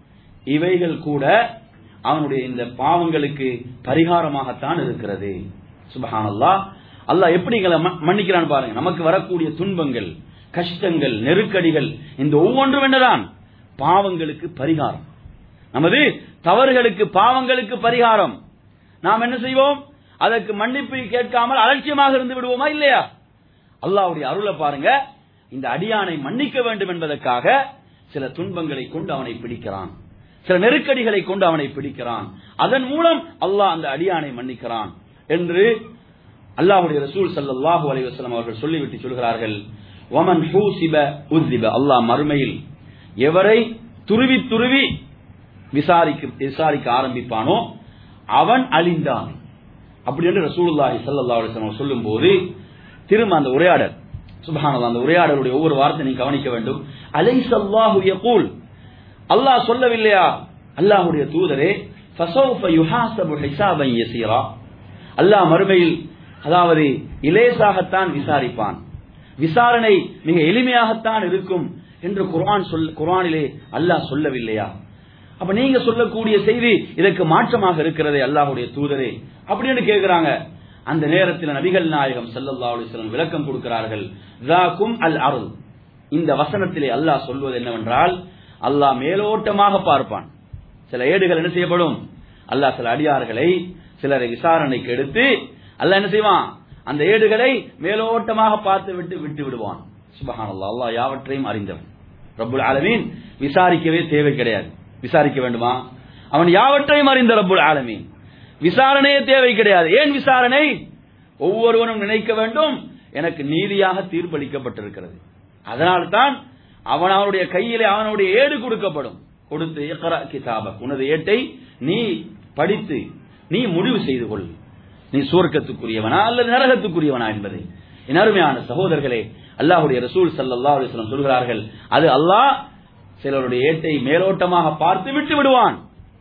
இவைகள் கூட அவனுடைய இந்த பாவங்களுக்கு பரிகாரமாகத்தான் இருக்கிறது சுபஹானல்லா அல்லாஹ் எப்படி எங்களை ம- மன்னிக்கிறான்னு பாருங்க நமக்கு வரக்கூடிய துன்பங்கள் கஷ்டங்கள் நெருக்கடிகள் இந்த ஒவ்வொன்றும் என்னதான் பாவங்களுக்கு பரிகாரம் நமது தவறுகளுக்கு பாவங்களுக்கு பரிகாரம் நாம் என்ன செய்வோம் அதற்கு மன்னிப்பு கேட்காமல் அலட்சியமாக இருந்து விடுவோமா இல்லையா அல்லாஹ்வுடைய அருளை பாருங்க இந்த அடியானை மன்னிக்க வேண்டும் என்பதற்காக சில துன்பங்களை கொண்டு அவனை பிடிக்கிறான் சில நெருக்கடிகளை கொண்டு அவனை பிடிக்கிறான் அதன் மூலம் அல்லாஹ் அந்த அடியானை மன்னிக்கிறான் என்று அல்லாஹ்வுடைய ரசூல் ஸல்லல்லாஹு அலைஹி வஸல்லம் அவர்கள் சொல்லிவிட்டு சொல்கிறார்கள் வமன் ஹூசிப உஸ்திப அல்லாஹ் மறுமையில் எவரை துருவி துருவி விசாரிக்க விசாரிக்க ஆரம்பிப்பானோ அவன் அழிந்தான் அப்படி என்று ரசூலுல்லாஹி ஸல்லல்லாஹு அலைஹி வஸல்லம் சொல்லும்போது திரும்ப அந்த உரையாடல் சுப்ஹானல்லாஹ் அந்த உரையாடலுடைய ஒவ்வொரு வார்த்தை நீங்க கவனிக்க வேண்டும் அலைஸல்லாஹு யகூல் அல்லாஹ் சொல்லவில்லையா அல்லாஹ்வுடைய தூதரே ஃபஸௌஃப யுஹாஸபு ஹிசாபன் யஸீரா அல்லாஹ் மறுமையில் அதாவது இலேசாகத்தான் விசாரிப்பான் விசாரணை மிக எளிமையாகத்தான் இருக்கும் என்று குர்ஆன் சொல் குர்ஆனிலே அல்லாஹ் சொல்லவில்லையா அப்ப நீங்க சொல்லக்கூடிய செய்தி இதற்கு மாற்றமாக இருக்கிறதே அல்லாஹ்வுடைய தூதரே அப்படின்னு கேக்குறாங்க அந்த நேரத்தில் நபிகள் நாயகம் ஸல்லல்லாஹு அலைஹி வஸல்லம் விளக்கம் கொடுக்கிறார்கள் ذاக்கும் அல் அருள் இந்த வசனத்திலே அல்லாஹ் சொல்வது என்னவென்றால் அல்லாஹ் மேலோட்டமாக பார்ப்பான் சில ஏடுகள் என்ன செய்யப்படும் அல்லாஹ் சில அடியார்களை சிலரை விசாரணைக்கு எடுத்து அல்லாஹ் என்ன செய்வான் அந்த ஏடுகளை மேலோட்டமாக பார்த்து விட்டு விட்டு விடுவான் சுபஹானல்லாஹ் அல்லாஹ் யாவற்றையும் அறிந்தவன் ரப்புல் ஆலமீன் விசாரிக்கவே தேவை கிடையாது விசாரிக்க வேண்டுமா அவன் யாவற்றையும் அறிந்த ரப்புல் ஆலமீன் விசாரணையே தேவை கிடையாது ஏன் விசாரணை ஒவ்வொருவனும் நினைக்க வேண்டும் எனக்கு நீதியாக தீர்ப்பளிக்கப்பட்டிருக்கிறது அதனால்தான் அவன் அவனுடைய கையிலே அவனுடைய ஏடு கொடுக்கப்படும் கொடுத்து இக்ரா கிதாபக் உனது ஏட்டை நீ படித்து நீ முடிவு செய்து கொள் நீ சுவர்க்கத்துக்குரியவனா அல்லது நரகத்துக்குரியவனா என்பதை என் அருமையான சகோதரர்களே அல்லாஹ்வுடைய ரசூல் ஸல்லல்லாஹு அலைஹி வஸல்லம் சொல்கிறார்கள் அது அல்லாஹ் சிலருடைய ஏட்டை மேலோட்டமாக பார்த்து விட்டு விடுவான்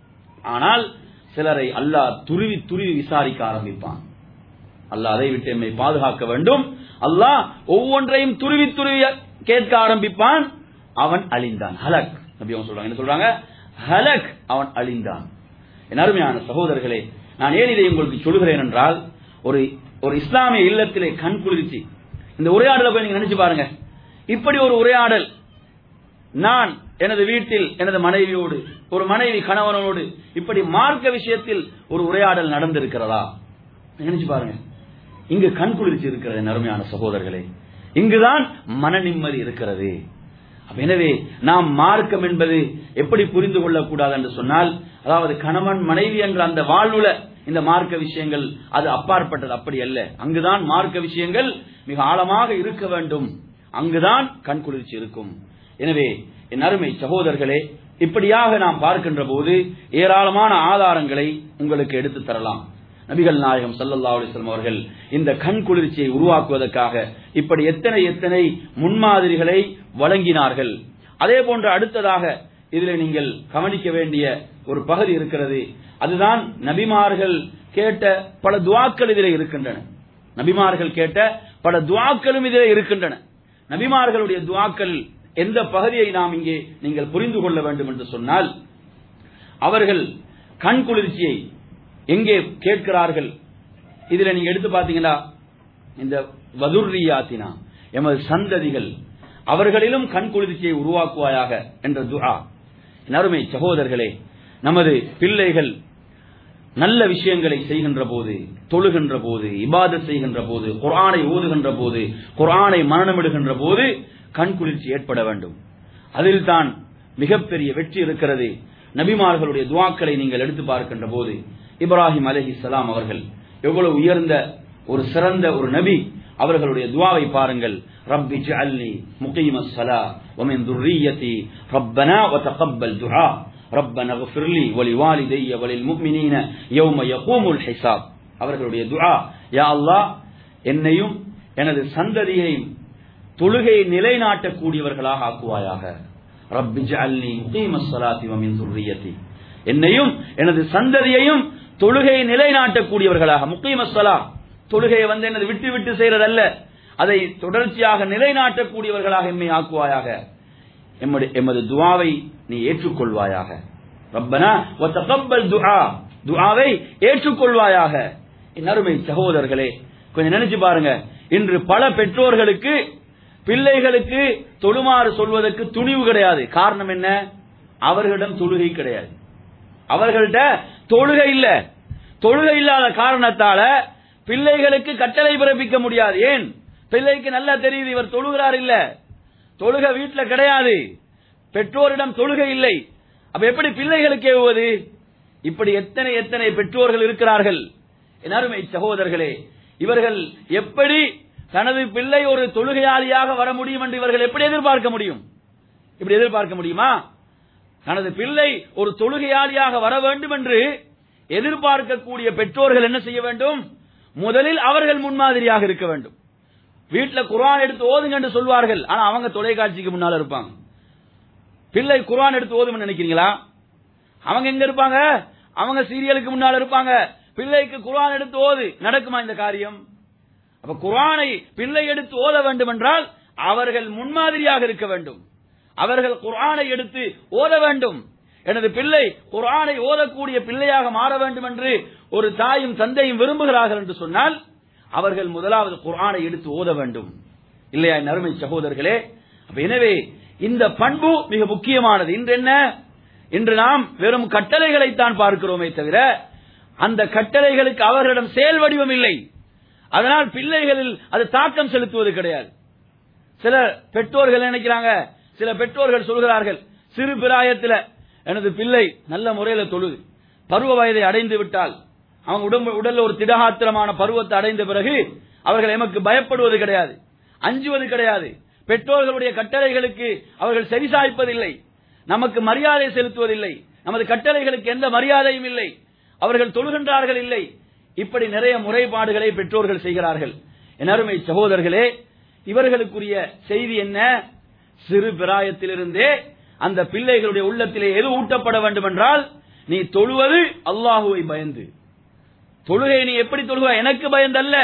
ஆனால் சிலரை அல்லாஹ் துருவி துருவி விசாரிக்க ஆரம்பிப்பான் அல்லாஹ் அதை விட்டு எம்மை பாதுகாக்க வேண்டும் அல்லாஹ் ஒவ்வொன்றையும் துருவி துருவி கேட்க ஆரம்பிப்பான் அவன் அழிந்தான் ஹலக் நபி அவங்க சொல்றாங்க என்ன சொல்றாங்க ஹலக் அவன் அழிந்தான் என் அருமையான சகோதரர்களே நான் ஏன் இதை உங்களுக்கு சொல்கிறேன் என்றால் ஒரு ஒரு இஸ்லாமிய இல்லத்திலே கண் குளிர்ச்சி இந்த உரையாடலை போய் நீங்க நினைச்சு பாருங்க இப்படி ஒரு உரையாடல் நான் எனது வீட்டில் எனது மனைவியோடு ஒரு மனைவி கணவனோடு இப்படி மார்க்க விஷயத்தில் ஒரு உரையாடல் நடந்திருக்கிறதா நினைச்சு பாருங்க இங்கு கண் குளிர்ச்சி இருக்கிறது என் அருமையான சகோதரர்களே இங்குதான் மன நிம்மதி இருக்கிறது அப்ப எனவே நாம் மார்க்கம் என்பது எப்படி புரிந்து கொள்ளக்கூடாது என்று சொன்னால் அதாவது கணவன் மனைவி என்ற அந்த வாழ்வுல இந்த மார்க்க விஷயங்கள் அது அப்பாற்பட்டது அப்படி அல்ல அங்குதான் மார்க்க விஷயங்கள் மிக ஆழமாக இருக்க வேண்டும் அங்குதான் கண் குளிர்ச்சி இருக்கும் எனவே என் அருமை சகோதரர்களே இப்படியாக நாம் பார்க்கின்ற போது ஏராளமான ஆதாரங்களை உங்களுக்கு எடுத்து தரலாம் நபிகள் நாயகம் ஸல்லல்லாஹு அலைஹி வஸல்லம் அவர்கள் இந்த கண் குளிர்ச்சியை உருவாக்குவதற்காக இப்படி எத்தனை எத்தனை முன்மாதிரிகளை வழங்கினார்கள் அதே போன்று அடுத்ததாக இதில் நீங்கள் கவனிக்க வேண்டிய ஒரு பகுதி இருக்கிறது அதுதான் நபிமார்கள் கேட்ட பல துவாக்கள் இதில் இருக்கின்றன நபிமார்கள் கேட்ட பல துவாக்களும் இதில் இருக்கின்றன நபிமார்களுடைய துவாக்கள் எந்த பகுதியை நாம் இங்கே நீங்கள் புரிந்து கொள்ள வேண்டும் என்று சொன்னால் அவர்கள் கண் குளிர்ச்சியை எங்கே கேட்கிறார்கள் இதுல நீங்க எடுத்து பாத்தீங்களா இந்த வதுர்ரியாத்தினா எமது சந்ததிகள் அவர்களிலும் கண் குளிர்ச்சியை உருவாக்குவாயாக என்ற துஆ என் அருமை சகோதரர்களே நமது பிள்ளைகள் நல்ல விஷயங்களை செய்கின்ற போது தொழுகின்ற போது இபாதத் செய்கின்ற போது குர்ஆனை ஓதுகின்ற போது குர்ஆனை மரணமிடுகின்ற போது கண் குளிர்ச்சி ஏற்பட வேண்டும் அதில் தான் மிகப்பெரிய வெற்றி இருக்கிறது நபிமார்களுடைய துவாக்களை நீங்கள் எடுத்து பார்க்கின்ற போது இப்ராஹிம் அலைஹிஸ்ஸலாம் அவர்கள் எவ்வளவு உயர்ந்த ஒரு சிறந்த ஒரு நபி அவர்களுடைய துவாவை பாருங்கள் ரப்பி ஜஅல்னி முகீமஸ் ஸலா வமின் ذُرِّيَّتِي رَبَّنَا وَتَقَبَّلْ دُعَاء رَبَّنَا اغْفِرْ لي وَلِوَالِدَيَّ وَلِلْمُؤْمِنِينَ يَوْمَ يَقُومُ الْحِسَابُ அவர்களுடைய துஆ யா அல்லாஹ் என்னையும் எனது சந்ததியையும் தொழுகையை நிலைநாட்டக்கூடியவர்களாக ஆக்குவாயாக ரப்பி ஜஅல்னி முகீமஸ் ஸலாத்தி வமின் ذُرِّيَّتِي என்னையும் எனது சந்ததியையும் தொழுகையை நிலைநாட்டக்கூடியவர்களாக முகீமஸ் ஸலா தொழுகையை வந்து எனது விட்டு விட்டு செய்யறதல்ல அதை தொடர்ச்சியாக நிலைநாட்டக்கூடியவர்களாக எம்மை ஆக்குவாயாக எம்மது எமது துவாவை நீ ஏற்றுக்கொள்வாயாக ரப்பனா வத்தகப்பல் துஆ துஆவை ஏற்றுக்கொள்வாயாக என் அருமை சகோதரர்களே கொஞ்சம் நினைச்சு பாருங்க இன்று பல பெற்றோர்களுக்கு பிள்ளைகளுக்கு தொழுமாறு சொல்வதற்கு துணிவு கிடையாது காரணம் என்ன அவர்களிடம் தொழுகை கிடையாது அவர்கள்ட்ட தொழுகை இல்ல தொழுகை இல்லாத காரணத்தால பிள்ளைகளுக்கு கட்டளை பிறப்பிக்க முடியாது ஏன் பிள்ளைக்கு நல்லா தெரியுது இவர் தொழுகிறார் இல்ல தொழுகை வீட்டுல கிடையாது பெற்றோரிடம் தொழுகை இல்லை அப்ப எப்படி பிள்ளைகளுக்கு ஏவுவது இப்படி எத்தனை எத்தனை பெற்றோர்கள் இருக்கிறார்கள் என் அருமை சகோதரர்களே இவர்கள் எப்படி தனது பிள்ளை ஒரு தொழுகையாளியாக வர முடியும் என்று இவர்கள் எப்படி எதிர்பார்க்க முடியும் இப்படி எதிர்பார்க்க முடியுமா தனது பிள்ளை ஒரு தொழுகையாளியாக வர வேண்டும் என்று எதிர்பார்க்கக்கூடிய பெற்றோர்கள் என்ன செய்ய வேண்டும் முதலில் அவர்கள் முன்மாதிரியாக இருக்க வேண்டும் வீட்டுல குர்ஆன் எடுத்து ஓதுங்க என்று சொல்வார்கள் ஆனா அவங்க தொலைக்காட்சிக்கு முன்னால இருப்பாங்க பிள்ளை குர்ஆன் எடுத்து ஓதும்னு நினைக்கிறீங்களா அவங்க எங்க இருப்பாங்க அவங்க சீரியலுக்கு முன்னால இருப்பாங்க பிள்ளைக்கு குர்ஆன் எடுத்து ஓது நடக்குமா இந்த காரியம் அப்ப குர்ஆனை பிள்ளை எடுத்து ஓத வேண்டும் என்றால் அவர்கள் முன்மாதிரியாக இருக்க வேண்டும் அவர்கள் குர்ஆனை எடுத்து ஓத வேண்டும் எனது பிள்ளை குர்ஆனை ஓதக்கூடிய பிள்ளையாக மாற வேண்டும் என்று ஒரு தாயும் தந்தையும் விரும்புகிறார்கள் என்று சொன்னால் அவர்கள் முதலாவது குர்ஆனை எடுத்து ஓத வேண்டும் இல்லையா என் அருமை சகோதரர்களே அப்ப எனவே இந்த பண்பு மிக முக்கியமானது இன்று என்ன இன்று நாம் வெறும் கட்டளைகளைத்தான் பார்க்கிறோமே தவிர அந்த கட்டளைகளுக்கு அவர்களிடம் செயல் வடிவம் இல்லை அதனால் பிள்ளைகளில் அது தாக்கம் செலுத்துவது கிடையாது சில பெற்றோர்கள் நினைக்கிறாங்க சில பெற்றோர்கள் சொல்கிறார்கள் சிறு பிராயத்தில் எனது பிள்ளை நல்ல முறையில தொழுது பருவ வயதை அடைந்து விட்டால் அவங்க உடம்பு உடல்ல ஒரு திடகாத்திரமான பருவத்தை அடைந்த பிறகு அவர்கள் எமக்கு பயப்படுவது கிடையாது அஞ்சுவது கிடையாது பெற்றோர்களுடைய கட்டளைகளுக்கு அவர்கள் செவிசாய்ப்பதில்லை நமக்கு மரியாதை செலுத்துவதில்லை நமது கட்டளைகளுக்கு எந்த மரியாதையும் இல்லை அவர்கள் தொழுகின்றார்கள் இல்லை இப்படி நிறைய முறைப்பாடுகளை பெற்றோர்கள் செய்கிறார்கள் என் அருமை சகோதரர்களே இவர்களுக்குரிய செய்தி என்ன சிறு பிராயத்திலிருந்தே அந்த பிள்ளைகளுடைய உள்ளத்திலே எது ஊட்டப்பட வேண்டும் என்றால் நீ தொழுவது அல்லாஹுவை பயந்து தொழுகை நீ எப்படி தொழுக எனக்கு பயந்தல்ல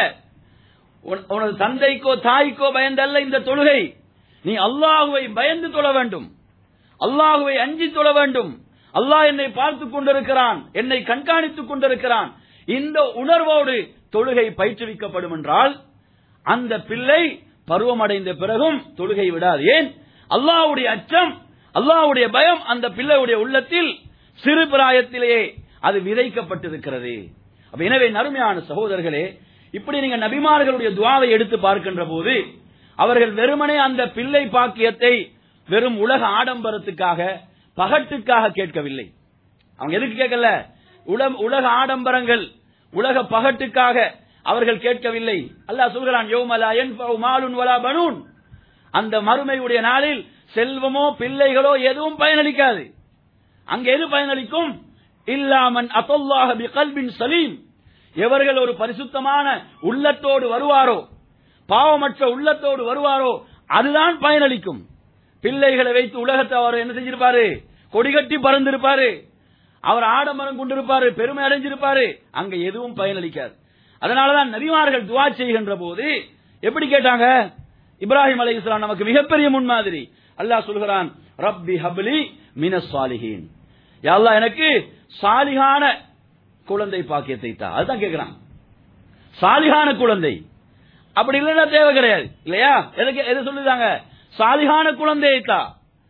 உன்- உனது தந்தைக்கோ தாய்க்கோ பயந்தல்ல இந்த தொழுகை நீ அல்லாஹுவை பயந்து தொழ வேண்டும் அல்லாஹுவை அஞ்சி தொழ வேண்டும் அல்லாஹ் என்னை பார்த்துக் கொண்டிருக்கிறான் என்னை கண்காணித்துக் கொண்டிருக்கிறான் இந்த உணர்வோடு தொழுகை பயிற்றுவிக்கப்படும் என்றால் அந்த பிள்ளை பருவமடைந்த பிறகும் தொழுகை விடாது ஏன் அல்லாஹ்வுடைய அச்சம் அல்லாஹ்வுடைய பயம் அந்த பிள்ளையுடைய உள்ளத்தில் சிறு பிராயத்திலேயே அது விதைக்கப்பட்டிருக்கிறது அப்ப எனவே நறுமையான சகோதரர்களே இப்படி நீங்க நபிமார்களுடைய துவாவை எடுத்து பார்க்கின்ற போது அவர்கள் வெறுமனே அந்த பிள்ளை பாக்கியத்தை வெறும் உலக ஆடம்பரத்துக்காக பகட்டுக்காக கேட்கவில்லை அவங்க எதுக்கு கேட்கல உல- உலக ஆடம்பரங்கள் உலக பகட்டுக்காக அவர்கள் கேட்கவில்லை அல்லாஹ் சொல்கிறான் யௌமலா யன்ஃபஉ மாலுன் வலா பனூன் அந்த மறுமையுடைய நாளில் செல்வமோ பிள்ளைகளோ எதுவும் பயனளிக்காது அங்க எது பயனளிக்கும் இல்லாமன் அத்தல்லாஹ பி கல்பின் சலீம் எவர்கள் ஒரு பரிசுத்தமான உள்ளத்தோடு வருவாரோ பாவமற்ற உள்ளத்தோடு வருவாரோ அதுதான் பயனளிக்கும் பிள்ளைகளை வைத்து உலகத்தை அவர் என்ன செஞ்சிருப்பாரு கொடிகட்டி பறந்திருப்பாரு அவர் ஆடம்பரம் கொண்டிருப்பாரு பெருமை அடைஞ்சிருப்பாரு அங்க எதுவும் பயனளிக்காது அதனாலதான் நபிமார்கள் துவா செய்கின்ற போது எப்படி கேட்டாங்க இப்ராஹிம் அலை இஸ்லாம் நமக்கு மிகப்பெரிய முன்மாதிரி அல்லாஹ் சொல்கிறான் ரப்பி ஹப்லி மினஸ் சாலிஹீன் யா அல்லாஹ் எனக்கு சாலிகான குழந்தை பாக்கியத்தை தா அதுதான் கேட்கிறான் சாலிகான குழந்தை அப்படி இல்லைன்னா தேவை கிடையாது இல்லையா எதுக்கு எது சொல்லுதாங்க சாலிகான குழந்தையை தா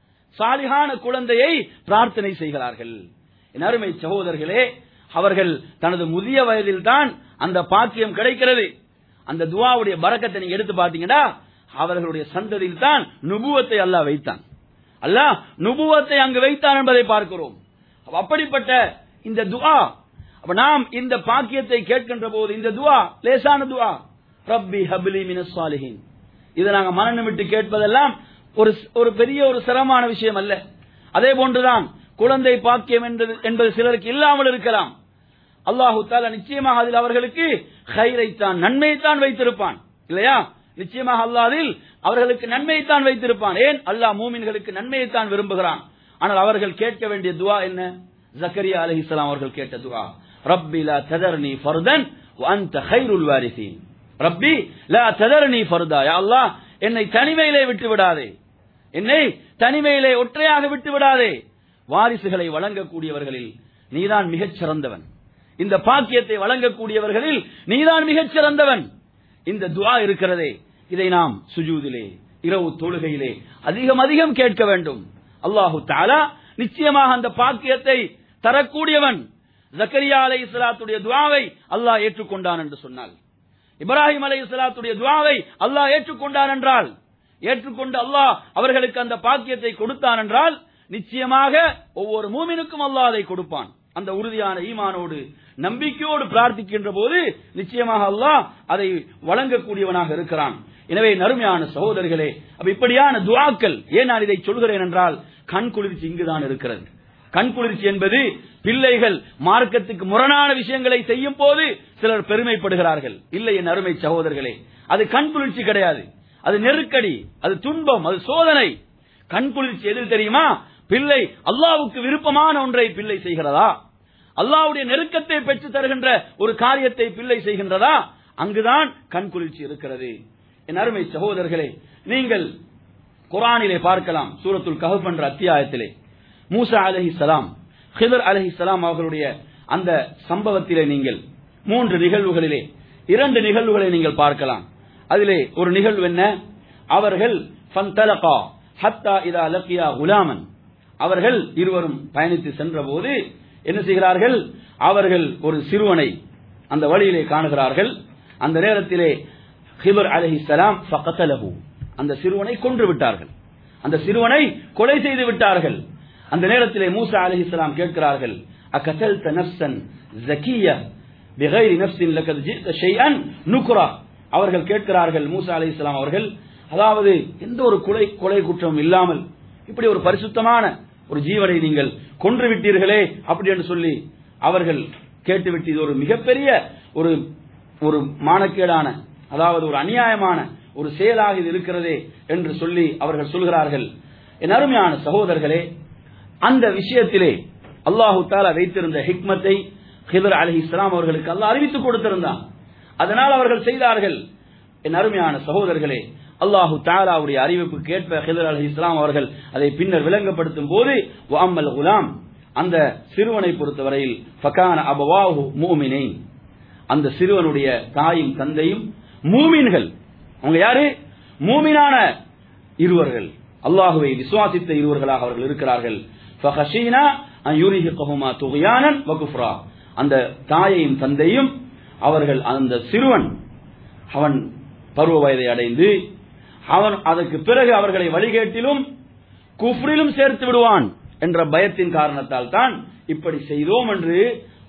சாலிகான குழந்தையை பிரார்த்தனை செய்கிறார்கள் என் அருமை சகோதரர்களே அவர்கள் தனது முதிய வயதில் தான் அந்த பாக்கியம் கிடைக்கிறது அந்த துவாவுடைய பறக்கத்தை நீங்க எடுத்து பாத்தீங்கன்னா அவர்களுடைய சந்ததியில் தான் நுபுவத்தை அல்லாஹ் வைத்தான் அல்லாஹ் நுபுவத்தை அங்கு வைத்தான் என்பதை பார்க்கிறோம் அப்ப அப்படிப்பட்ட இந்த துஆ அப்ப நாம் இந்த பாக்கியத்தை கேட்கின்ற போது இந்த துஆ லேசான துஆ ரப்பி ஹப்லி மினஸ் சாலிஹின் இதை நாங்க மனநம் விட்டு கேட்பதெல்லாம் ஒரு ஒரு பெரிய ஒரு சிரமமான விஷயம் அல்ல அதே போன்றுதான் குழந்தை பாக்கியம் என்பது என்பது சிலருக்கு இல்லாமல் இருக்கலாம் அல்லாஹு தாலா நிச்சயமாக அதில் அவர்களுக்கு ஹைரைத்தான் நன்மையைத்தான் வைத்திருப்பான் இல்லையா நிச்சயமாக அல்லாதில் அவர்களுக்கு நன்மையைத்தான் வைத்திருப்பான் ஏன் அல்லாஹ் மூமின்களுக்கு நன்மையைத்தான் விரும்புகிறான் ஆனால் அவர்கள் கேட்க வேண்டிய துவா என்ன ஜக்கரியா அலைஹிஸ்ஸலாம் அவர்கள் கேட்ட துவா ரப்பி லா ததர்னி ஃபர்தன் வஅன்த கைருல் வாரிசீன் ரப்பி லா ததர்னி ஃபர்தா யா அல்லாஹ் என்னை தனிமையிலே விட்டு விடாதே என்னை தனிமையிலே ஒற்றையாக விட்டு விடாதே வாரிசுகளை வழங்கக்கூடியவர்களில் நீதான் மிகச் சிறந்தவன் இந்த பாக்கியத்தை வழங்கக்கூடியவர்களில் நீதான் மிகச் சிறந்தவன் இந்த துஆ இருக்கிறதே இதை நாம் சுஜூதிலே இரவு தொழுகையிலே அதிகம் அதிகம் கேட்க வேண்டும் அல்லாஹு தாலா நிச்சயமாக அந்த பாக்கியத்தை தரக்கூடியவன் ஜக்கரியா அலை இஸ்லாத்துடைய துவாவை அல்லாஹ் ஏற்றுக்கொண்டான் என்று சொன்னால் இப்ராஹிம் அலை இஸ்லாத்துடைய துவாவை அல்லாஹ் ஏற்றுக்கொண்டான் என்றால் ஏற்றுக்கொண்டு அல்லாஹ் அவர்களுக்கு அந்த பாக்கியத்தை கொடுத்தான் என்றால் நிச்சயமாக ஒவ்வொரு மூமினுக்கும் அல்லாஹ் அதை கொடுப்பான் அந்த உறுதியான ஈமானோடு நம்பிக்கையோடு பிரார்த்திக்கின்ற போது நிச்சயமாக அல்லாஹ் அதை வழங்கக்கூடியவனாக இருக்கிறான் எனவே நறுமையான சகோதரர்களே அப்ப இப்படியான துவாக்கள் ஏன் நான் இதை சொல்கிறேன் என்றால் கண் குளிர்ச்சி இங்குதான் இருக்கிறது கண் குளிர்ச்சி என்பது பிள்ளைகள் மார்க்கத்துக்கு முரணான விஷயங்களை செய்யும் போது சிலர் பெருமைப்படுகிறார்கள் இல்லை என் அருமை சகோதரர்களே அது கண் குளிர்ச்சி கிடையாது அது நெருக்கடி அது துன்பம் அது சோதனை கண் குளிர்ச்சி எதில் தெரியுமா பிள்ளை அல்லாவுக்கு விருப்பமான ஒன்றை பிள்ளை செய்கிறதா அல்லாவுடைய நெருக்கத்தை பெற்று தருகின்ற ஒரு காரியத்தை பிள்ளை செய்கின்றதா அங்குதான் கண் குளிர்ச்சி இருக்கிறது என் அருமை சகோதரர்களே நீங்கள் குரானிலே பார்க்கலாம் சூரத்துல் கஹப் என்ற அத்தியாயத்திலே மூசா அலஹி சலாம் ஹிதர் அலஹி சலாம் அவர்களுடைய அந்த சம்பவத்திலே நீங்கள் மூன்று நிகழ்வுகளிலே இரண்டு நிகழ்வுகளை நீங்கள் பார்க்கலாம் அதிலே ஒரு நிகழ்வு என்ன அவர்கள் ஃபந்தலகா ஹத்தா இதா லக்கியா குலாமன் அவர்கள் இருவரும் பயணித்து சென்ற போது என்ன செய்கிறார்கள் அவர்கள் ஒரு சிறுவனை அந்த வழியிலே காணுகிறார்கள் அந்த நேரத்திலே ஹிபர் அலஹி சலாம் ஃபகத்தலஹு அந்த சிறுவனை கொன்று விட்டார்கள் அந்த சிறுவனை கொலை செய்து விட்டார்கள் அந்த நேரத்திலே மூசா அலஹி சலாம் கேட்கிறார்கள் அகதல் நஃப்சன் ஜக்கிய பிகைரி நஃப்சின் லக்கத் ஜித்த ஷைஅன் நுக்ரா அவர்கள் கேட்கிறார்கள் மூசா அலி இஸ்லாம் அவர்கள் அதாவது எந்த ஒரு கொலை கொலை குற்றம் இல்லாமல் இப்படி ஒரு பரிசுத்தமான ஒரு ஜீவனை நீங்கள் கொன்று விட்டீர்களே அப்படி என்று சொல்லி அவர்கள் கேட்டுவிட்டு இது ஒரு மிகப்பெரிய ஒரு ஒரு மானக்கேடான அதாவது ஒரு அநியாயமான ஒரு செயலாக இது இருக்கிறதே என்று சொல்லி அவர்கள் சொல்கிறார்கள் என் அருமையான சகோதரர்களே அந்த விஷயத்திலே அல்லாஹு தாலா வைத்திருந்த ஹிக்மத்தை ஹிதர் அலி இஸ்லாம் அவர்களுக்கு அல்லாஹ் அறிவித்துக் கொடுத்திருந்தான் அதனால் அவர்கள் செய்தார்கள் என் அருமையான சகோதரர்களே அல்லாஹு தாலாவுடைய அறிவிப்பு கேட்ப ஹிதர் அலி இஸ்லாம் அவர்கள் அதை பின்னர் விளங்கப்படுத்தும் போது வாமல் குலாம் அந்த சிறுவனை பொறுத்தவரையில் ஃபகான அபவாஹு மூமினை அந்த சிறுவனுடைய தாயும் தந்தையும் மூமின்கள் அவங்க யாரு மூமினான இருவர்கள் அல்லாஹுவை விசுவாசித்த இருவர்களாக அவர்கள் இருக்கிறார்கள் ஃபஹஷீனா அன் யூரிஹிகஹுமா துகியானன் வகுஃப்ரா அந்த தாயையும் தந்தையும் அவர்கள் அந்த சிறுவன் அவன் பருவ வயதை அடைந்து அவன் அதற்கு பிறகு அவர்களை வழிகேட்டிலும் குஃப்ரிலும் சேர்த்து விடுவான் என்ற பயத்தின் காரணத்தால் தான் இப்படி செய்தோம் என்று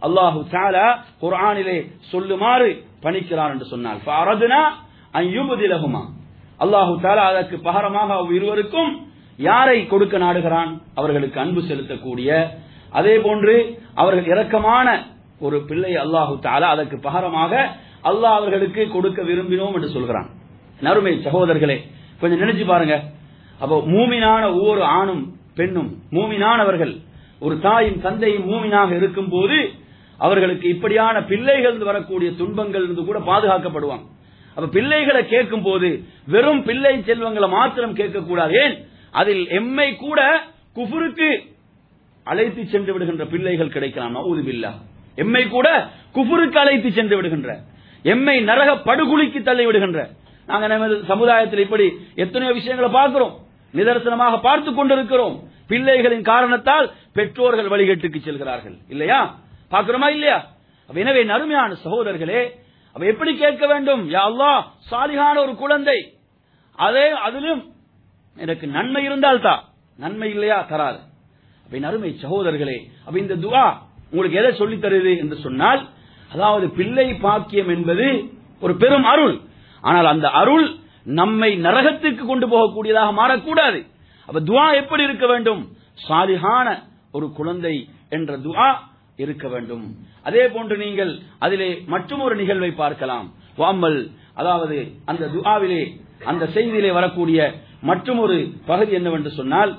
அல்லாஹு தாலா குர்ஆனிலே சொல்லுமாறு பணிக்கிறார் என்று சொன்னால் ஃபஅரதுனா அன் யுப்திலஹுமா அல்லாஹு தாலா அதற்கு பகரமாக இருவருக்கும் யாரை கொடுக்க நாடுகிறான் அவர்களுக்கு அன்பு செலுத்தக்கூடிய அதே போன்று அவர்கள் இரக்கமான ஒரு பிள்ளை அல்லாஹு தாலா அதற்கு பகரமாக அல்லாஹ் அவர்களுக்கு கொடுக்க விரும்பினோம் என்று சொல்கிறான் நறுமை சகோதரர்களே கொஞ்சம் நினைச்சு பாருங்க அப்போ மூமினான ஒவ்வொரு ஆணும் பெண்ணும் மூமினானவர்கள் ஒரு தாயும் தந்தையும் மூமினாக இருக்கும் போது அவர்களுக்கு இப்படியான பிள்ளைகள் வரக்கூடிய துன்பங்கள் இருந்து கூட பாதுகாக்கப்படுவாங்க அப்ப பிள்ளைகளை கேட்கும் போது வெறும் பிள்ளை செல்வங்களை மாத்திரம் கேட்கக்கூடாது ஏன் அதில் எம்மை கூட குஃபுருக்கு அழைத்து சென்று விடுகின்ற பிள்ளைகள் கிடைக்கலாம் நவுது பில்லா எம்மை கூட குஃபுருக்கு அழைத்து சென்று விடுகின்ற எம்மை நரக படுகுழிக்கு தள்ளி விடுகின்ற நாங்க நமது சமுதாயத்தில் இப்படி எத்தனையோ விஷயங்களை பார்க்கிறோம் நிதர்சனமாக பார்த்து கொண்டிருக்கிறோம் பிள்ளைகளின் காரணத்தால் பெற்றோர்கள் வழிகட்டுக்கு செல்கிறார்கள் இல்லையா பார்க்கிறோமா இல்லையா அப்ப எனவே நறுமையான சகோதரர்களே அப்ப எப்படி கேட்க வேண்டும் யா அல்லாஹ் சாலிகான ஒரு குழந்தை அதே அதிலும் எனக்கு நன்மை இருந்தால் தா நன்மை இல்லையா தராது அப்ப என் அருமை சகோதரர்களே அப்ப இந்த துவா உங்களுக்கு எதை சொல்லித் தருது என்று சொன்னால் அதாவது பிள்ளை பாக்கியம் என்பது ஒரு பெரும் அருள் ஆனால் அந்த அருள் நம்மை நரகத்துக்கு கொண்டு போகக்கூடியதாக மாறக்கூடாது அப்ப துவா எப்படி இருக்க வேண்டும் சாலிகான ஒரு குழந்தை என்ற துவா இருக்க வேண்டும் அதே போன்று நீங்கள் அதிலே மற்றும் ஒரு நிகழ்வை பார்க்கலாம் வாமல் அதாவது அந்த துஆவிலே அந்த செய்தியிலே வரக்கூடிய மற்றும் ஒரு பகுதி என்னவென்று சொன்னால்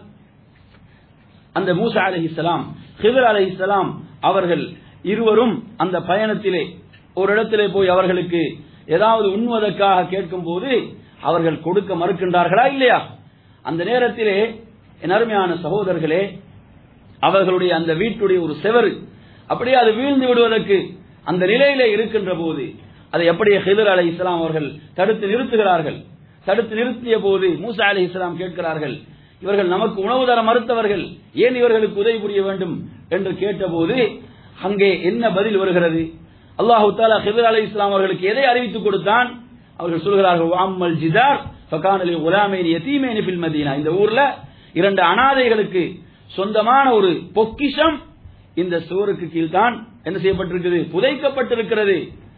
அந்த மூசா அலைஹிஸ்ஸலாம் ஹிதர் அலைஹிஸ்ஸலாம் அவர்கள் இருவரும் அந்த பயணத்திலே ஒரு இடத்திலே போய் அவர்களுக்கு ஏதாவது உண்ணுவதற்காக கேட்கும் போது அவர்கள் கொடுக்க மறுக்கின்றார்களா இல்லையா அந்த நேரத்திலே என் அருமையான சகோதரர்களே அவர்களுடைய அந்த வீட்டுடைய ஒரு செவரு அப்படியே அது வீழ்ந்து விடுவதற்கு அந்த நிலையிலே இருக்கின்ற போது அதை அப்படியே ஹிதர் அலை இஸ்லாம் அவர்கள் தடுத்து நிறுத்துகிறார்கள் தடுத்து நிறுத்திய போது மூசா அலி இஸ்லாம் கேட்கிறார்கள் இவர்கள் நமக்கு உணவு தர மறுத்தவர்கள் ஏன் இவர்களுக்கு உதவி புரிய வேண்டும் என்று கேட்டபோது அங்கே என்ன பதில் வருகிறது அல்லாஹு தாலா ஹிதர் அலி இஸ்லாம் அவர்களுக்கு எதை அறிவித்துக் கொடுத்தான் அவர்கள் சொல்கிறார்கள் அம்மல் ஜிதார் ஃபகானலி உலாமேனி யதீமேனி ஃபில் மதீனா இந்த ஊர்ல இரண்டு அனாதைகளுக்கு சொந்தமான ஒரு பொக்கிஷம் இந்த சுவருக்கு கீழ்தான் என்ன செய்யப்பட்டிருக்கிறது புதைக்கப்பட்டிருக்கிறது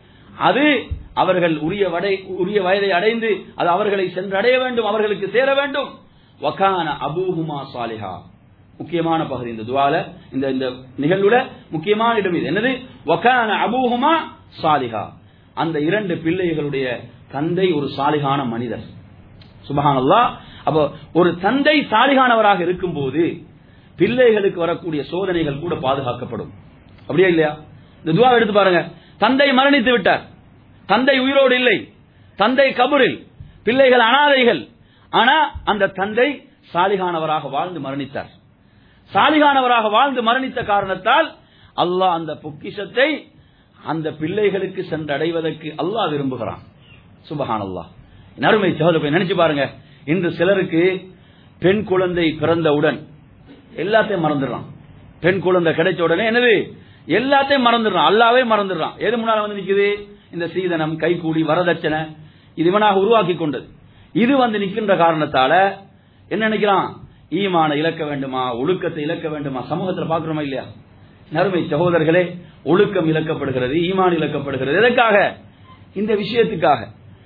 அது அவர்கள் உரிய வடை உரிய வயதை அடைந்து அது அவர்களை சென்றடைய வேண்டும் அவர்களுக்கு சேர வேண்டும் வகான அபூஹுமா சாலிஹா முக்கியமான பகுதி இந்த துவால இந்த இந்த நிகழ்வுல முக்கியமான இடம் இது என்னது வகான அபூஹுமா சாலிஹா அந்த இரண்டு பிள்ளைகளுடைய தந்தை ஒரு சாலிகான மனிதர் சுபஹானல்லா அப்போ ஒரு தந்தை சாலிகானவராக இருக்கும் போது பிள்ளைகளுக்கு வரக்கூடிய சோதனைகள் கூட பாதுகாக்கப்படும் அப்படியா இல்லையா இந்த துவா எடுத்து பாருங்க தந்தை மரணித்து விட்டார் தந்தை உயிரோடு இல்லை தந்தை கபூரில் பிள்ளைகள் அனாதைகள் ஆனா அந்த தந்தை சாலிகானவராக வாழ்ந்து மரணித்தார் சாலிகானவராக வாழ்ந்து மரணித்த காரணத்தால் அல்லாஹ் அந்த பொக்கிஷத்தை அந்த பிள்ளைகளுக்கு சென்றடைவதற்கு அல்லாஹ் விரும்புகிறான் சுபஹான் அல்லாஹ் நறுமை சகோதர நினைச்சு பாருங்க இன்று சிலருக்கு பெண் குழந்தை பிறந்தவுடன் எல்லாத்தையும் மறந்துடுறான் பெண் குழந்தை கிடைச்ச உடனே என்னது எல்லாத்தையும் மறந்துடுறான் அல்லாவே மறந்துடுறான் எது முன்னால வந்து நிக்குது இந்த சீதனம் கைகூலி வரதட்சணை இது இவனாக உருவாக்கி கொண்டது இது வந்து நிற்கின்ற காரணத்தால என்ன நினைக்கிறான் ஈமான இழக்க வேண்டுமா ஒழுக்கத்தை இழக்க வேண்டுமா சமூகத்தில் பார்க்கிறோமா இல்லையா நறுமை சகோதரர்களே ஒழுக்கம் இழக்கப்படுகிறது ஈமான் இழக்கப்படுகிறது எதற்காக இந்த விஷயத்துக்காக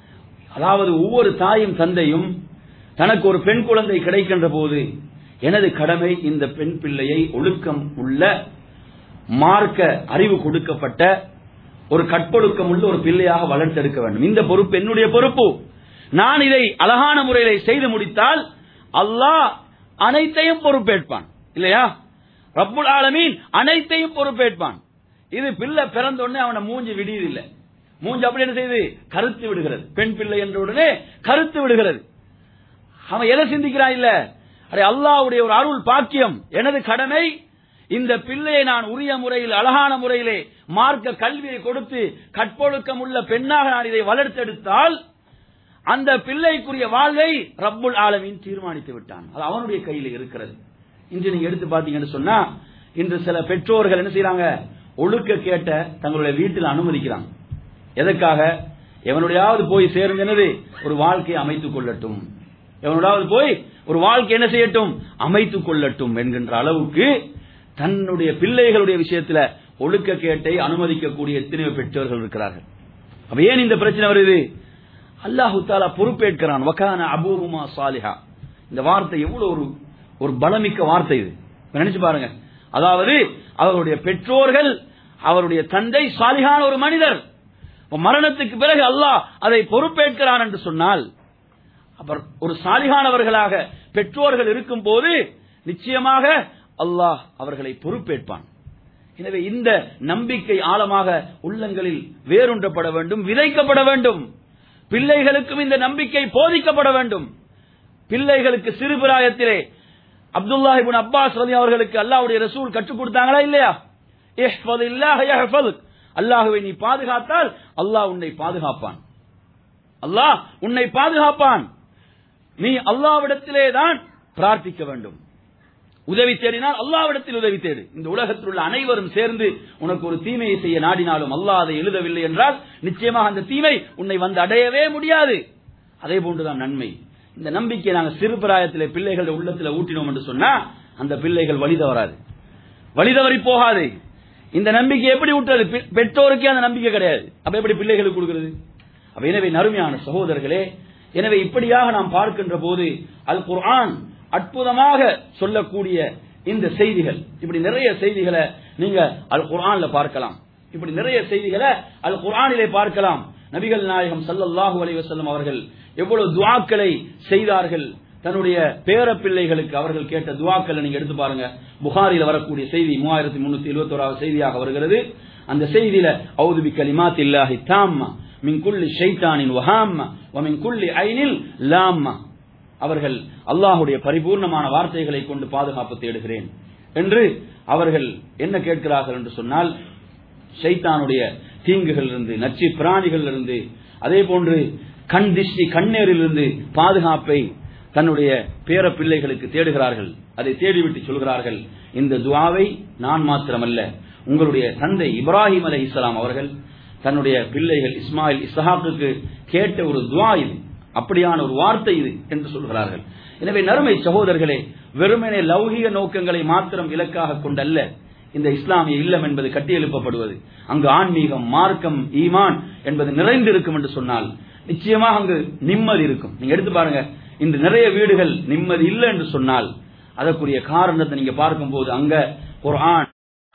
அதாவது ஒவ்வொரு தாயும் தந்தையும் தனக்கு ஒரு பெண் குழந்தை கிடைக்கின்ற போது எனது கடமை இந்த பெண் பிள்ளையை ஒழுக்கம் உள்ள மார்க்க அறிவு கொடுக்கப்பட்ட ஒரு கற்பொழுக்கம் உள்ள ஒரு பிள்ளையாக வளர்த்தெடுக்க வேண்டும் இந்த பொறுப்பு என்னுடைய பொறுப்பு நான் இதை அழகான முறையில செய்து முடித்தால் அல்லாஹ் அனைத்தையும் பொறுப்பேற்பான் இல்லையா ரப்புல் ஆலமீன் அனைத்தையும் பொறுப்பேற்பான் இது பிள்ளை பிறந்த உடனே அவனை மூஞ்சி விடியதில்லை மூஞ்சி அப்படி என்ன செய்து கருத்து விடுகிறது பெண் பிள்ளை என்ற உடனே கருத்து விடுகிறது அவன் எதை சிந்திக்கிறான் இல்ல அடே அல்லாவுடைய ஒரு அருள் பாக்கியம் எனது கடமை இந்த பிள்ளையை நான் உரிய முறையில் அழகான முறையிலே மார்க்க கல்வியை கொடுத்து கற்பொழுக்கம் உள்ள பெண்ணாக நான் இதை வளர்த்தெடுத்தால் அந்த பிள்ளைக்குரிய வாழ்வை ரப்புல் ஆலமீன் தீர்மானித்து விட்டான் அது அவனுடைய கையில் இருக்கிறது இன்று நீங்க எடுத்து பாத்தீங்கன்னு சொன்னா இன்று சில பெற்றோர்கள் என்ன செய்யறாங்க ஒழுக்க கேட்ட தங்களுடைய வீட்டில் அனுமதிக்கிறாங்க எதற்காக எவனுடையாவது போய் சேர்ந்து என்னது ஒரு வாழ்க்கையை அமைத்துக் கொள்ளட்டும் எவனோடாவது போய் ஒரு வாழ்க்கை என்ன செய்யட்டும் அமைத்துக் கொள்ளட்டும் என்கின்ற அளவுக்கு தன்னுடைய பிள்ளைகளுடைய விஷயத்துல ஒழுக்க கேட்டை அனுமதிக்கக்கூடிய எத்தனையோ பெற்றோர்கள் இருக்கிறார்கள் அப்ப ஏன் இந்த பிரச்சனை வருது அல்லாஹு தாலா பொறுப்பேற்கிறான் வக்கான அபூஹுமா சாலிஹா இந்த வார்த்தை எவ்வளவு ஒரு ஒரு பலமிக்க வார்த்தை இது இப்ப நினைச்சு பாருங்க அதாவது அவருடைய பெற்றோர்கள் அவருடைய தந்தை சாலிகான ஒரு மனிதர் இப்ப மரணத்துக்கு பிறகு அல்லாஹ் அதை பொறுப்பேற்கிறான் என்று சொன்னால் அவர் ஒரு சாலிகானவர்களாக பெற்றோர்கள் இருக்கும் போது நிச்சயமாக அல்லாஹ் அவர்களை பொறுப்பேற்பான் எனவே இந்த நம்பிக்கை ஆழமாக உள்ளங்களில் வேரூன்றப்பட வேண்டும் விதைக்கப்பட வேண்டும் பிள்ளைகளுக்கும் இந்த நம்பிக்கை போதிக்கப்பட வேண்டும் பிள்ளைகளுக்கு சிறுபிராயத்திலே அப்துல்லாஹிபின் அப்பாஸ் ரதி அவர்களுக்கு அல்லாஹ்வுடைய ரசூல் கற்றுக் கொடுத்தாங்களா இல்லையா இஹ்ஃபதில்லாஹ யஹ்ஃபதுக். அல்லாஹ்வை நீ பாதுகாத்தால் அல்லாஹ் உன்னை பாதுகாப்பான் அல்லாஹ் உன்னை பாதுகாப்பான் நீ அல்லாவிடத்திலே தான் பிரார்த்திக்க வேண்டும் உதவி தேடினால் அல்லாவிடத்தில் உதவி தேடு இந்த உலகத்தில் உள்ள அனைவரும் சேர்ந்து உனக்கு ஒரு தீமையை செய்ய நாடினாலும் அல்லாஹ் அதை எழுதவில்லை என்றால் நிச்சயமாக அந்த தீமை உன்னை வந்து அடையவே முடியாது அதே போன்றுதான் நன்மை இந்த நம்பிக்கை நாங்கள் சிறு பிராயத்திலே பிள்ளைகள் உள்ளத்தில் ஊட்டினோம் என்று சொன்னா அந்த பிள்ளைகள் வழி தவறாது வழி தவறி போகாது இந்த நம்பிக்கை எப்படி விட்டுறது பெ- பெற்றோருக்கே அந்த நம்பிக்கை கிடையாது அப்ப எப்படி பிள்ளைகளுக்கு கொடுக்கிறது அப்ப எனவே நறுமையான சகோதரர்களே எனவே இப்படியாக நாம் பார்க்கின்ற போது அல் குர்ஆன் அற்புதமாக சொல்லக்கூடிய இந்த செய்திகள் இப்படி நிறைய செய்திகளை நீங்க அல் குர்ஆன்ல பார்க்கலாம் இப்படி நிறைய செய்திகளை அல் குர்ஆனிலே பார்க்கலாம் நபிகள் நாயகம் ஸல்லல்லாஹு அலைஹி வஸல்லம் அவர்கள் எவ்வளவு துஆக்களை செய்தார்கள் தன்னுடைய பேர பிள்ளைகளுக்கு அவர்கள் கேட்ட துவாக்களை நீங்க எடுத்து பாருங்க புகாரில வரக்கூடிய செய்தி மூவாயிரத்தி முன்னூத்தி எழுபத்தி ஓராவது செய்தியாக வருகிறது அந்த செய்தியில அவுது பி கலிமாத் இல்லாஹி தாம்மா மின் குல்லி ஷைத்தானின் வஹாம்மா வ மின் குல்லி ஐனில் லாம்மா அவர்கள் அல்லாஹுடைய பரிபூர்ணமான வார்த்தைகளை கொண்டு பாதுகாப்பு தேடுகிறேன் என்று அவர்கள் என்ன கேட்கிறார்கள் என்று சொன்னால் ஷைத்தானுடைய தீங்குகள் இருந்து நச்சு பிராணிகள் இருந்து அதே போன்று கண் திஷ்டி கண்ணேரிலிருந்து பாதுகாப்பை தன்னுடைய பேர பிள்ளைகளுக்கு தேடுகிறார்கள் அதை தேடிவிட்டு சொல்கிறார்கள் இந்த துவாவை நான் மாத்திரமல்ல உங்களுடைய தந்தை இப்ராஹிம் அலை இஸ்லாம் அவர்கள் தன்னுடைய பிள்ளைகள் இஸ்மாயில் இஸ்ஹாக்குக்கு கேட்ட ஒரு துவா இது அப்படியான ஒரு வார்த்தை இது என்று சொல்கிறார்கள் எனவே நறுமை சகோதரர்களே வெறுமனே லௌகிக நோக்கங்களை மாத்திரம் இலக்காக கொண்டல்ல இந்த இஸ்லாமிய இல்லம் என்பது கட்டியெழுப்பப்படுவது அங்கு ஆன்மீகம் மார்க்கம் ஈமான் என்பது நிறைந்திருக்கும் என்று சொன்னால் நிச்சயமாக அங்கு நிம்மதி இருக்கும் நீங்க எடுத்து பாருங்க இன்று நிறைய வீடுகள் நிம்மதி இல்லை என்று சொன்னால் அதற்குரிய காரணத்தை நீங்க பார்க்கும்போது அங்க குர்ஆன்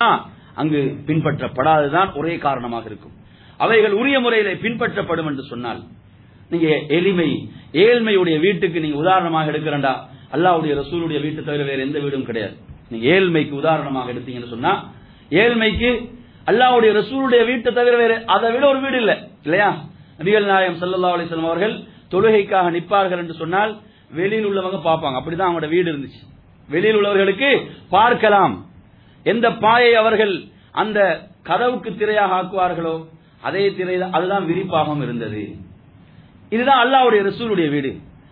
அங்கு பின்பற்றப்படாததுதான் ஒரே காரணமாக இருக்கும் அவைகள் உரிய முறையிலே பின்பற்றப்படும் என்று சொன்னால் நீங்க எளிமை ஏழ்மையுடைய வீட்டுக்கு நீங்க உதாரணமாக எடுக்கிறண்டா அல்லாவுடைய ரசூலுடைய வீட்டு தவிர வேற எந்த வீடும் கிடையாது நீங்க ஏழ்மைக்கு உதாரணமாக எடுத்தீங்கன்னு சொன்னா ஏழ்மைக்கு அல்லாவுடைய ரசூலுடைய வீட்டை தவிர வேற அதை விட ஒரு வீடு இல்ல இல்லையா நபிகள் நாயம் சல்லா அலிஸ்லாம் அவர்கள் தொழுகைக்காக நிற்பார்கள் என்று சொன்னால் வெளியில் உள்ளவங்க பார்ப்பாங்க அப்படிதான் அவங்களோட வீடு இருந்துச்சு வெளியில் உள்ளவர்களுக்கு பார்க்கலாம் எந்த பாயை அவர்கள் அந்த கதவுக்கு திரையாக ஆக்குவார்களோ அதே திரை அதுதான் விரிப்பாகவும் இருந்தது இதுதான் அல்லாவுடைய ரசூலுடைய வீடு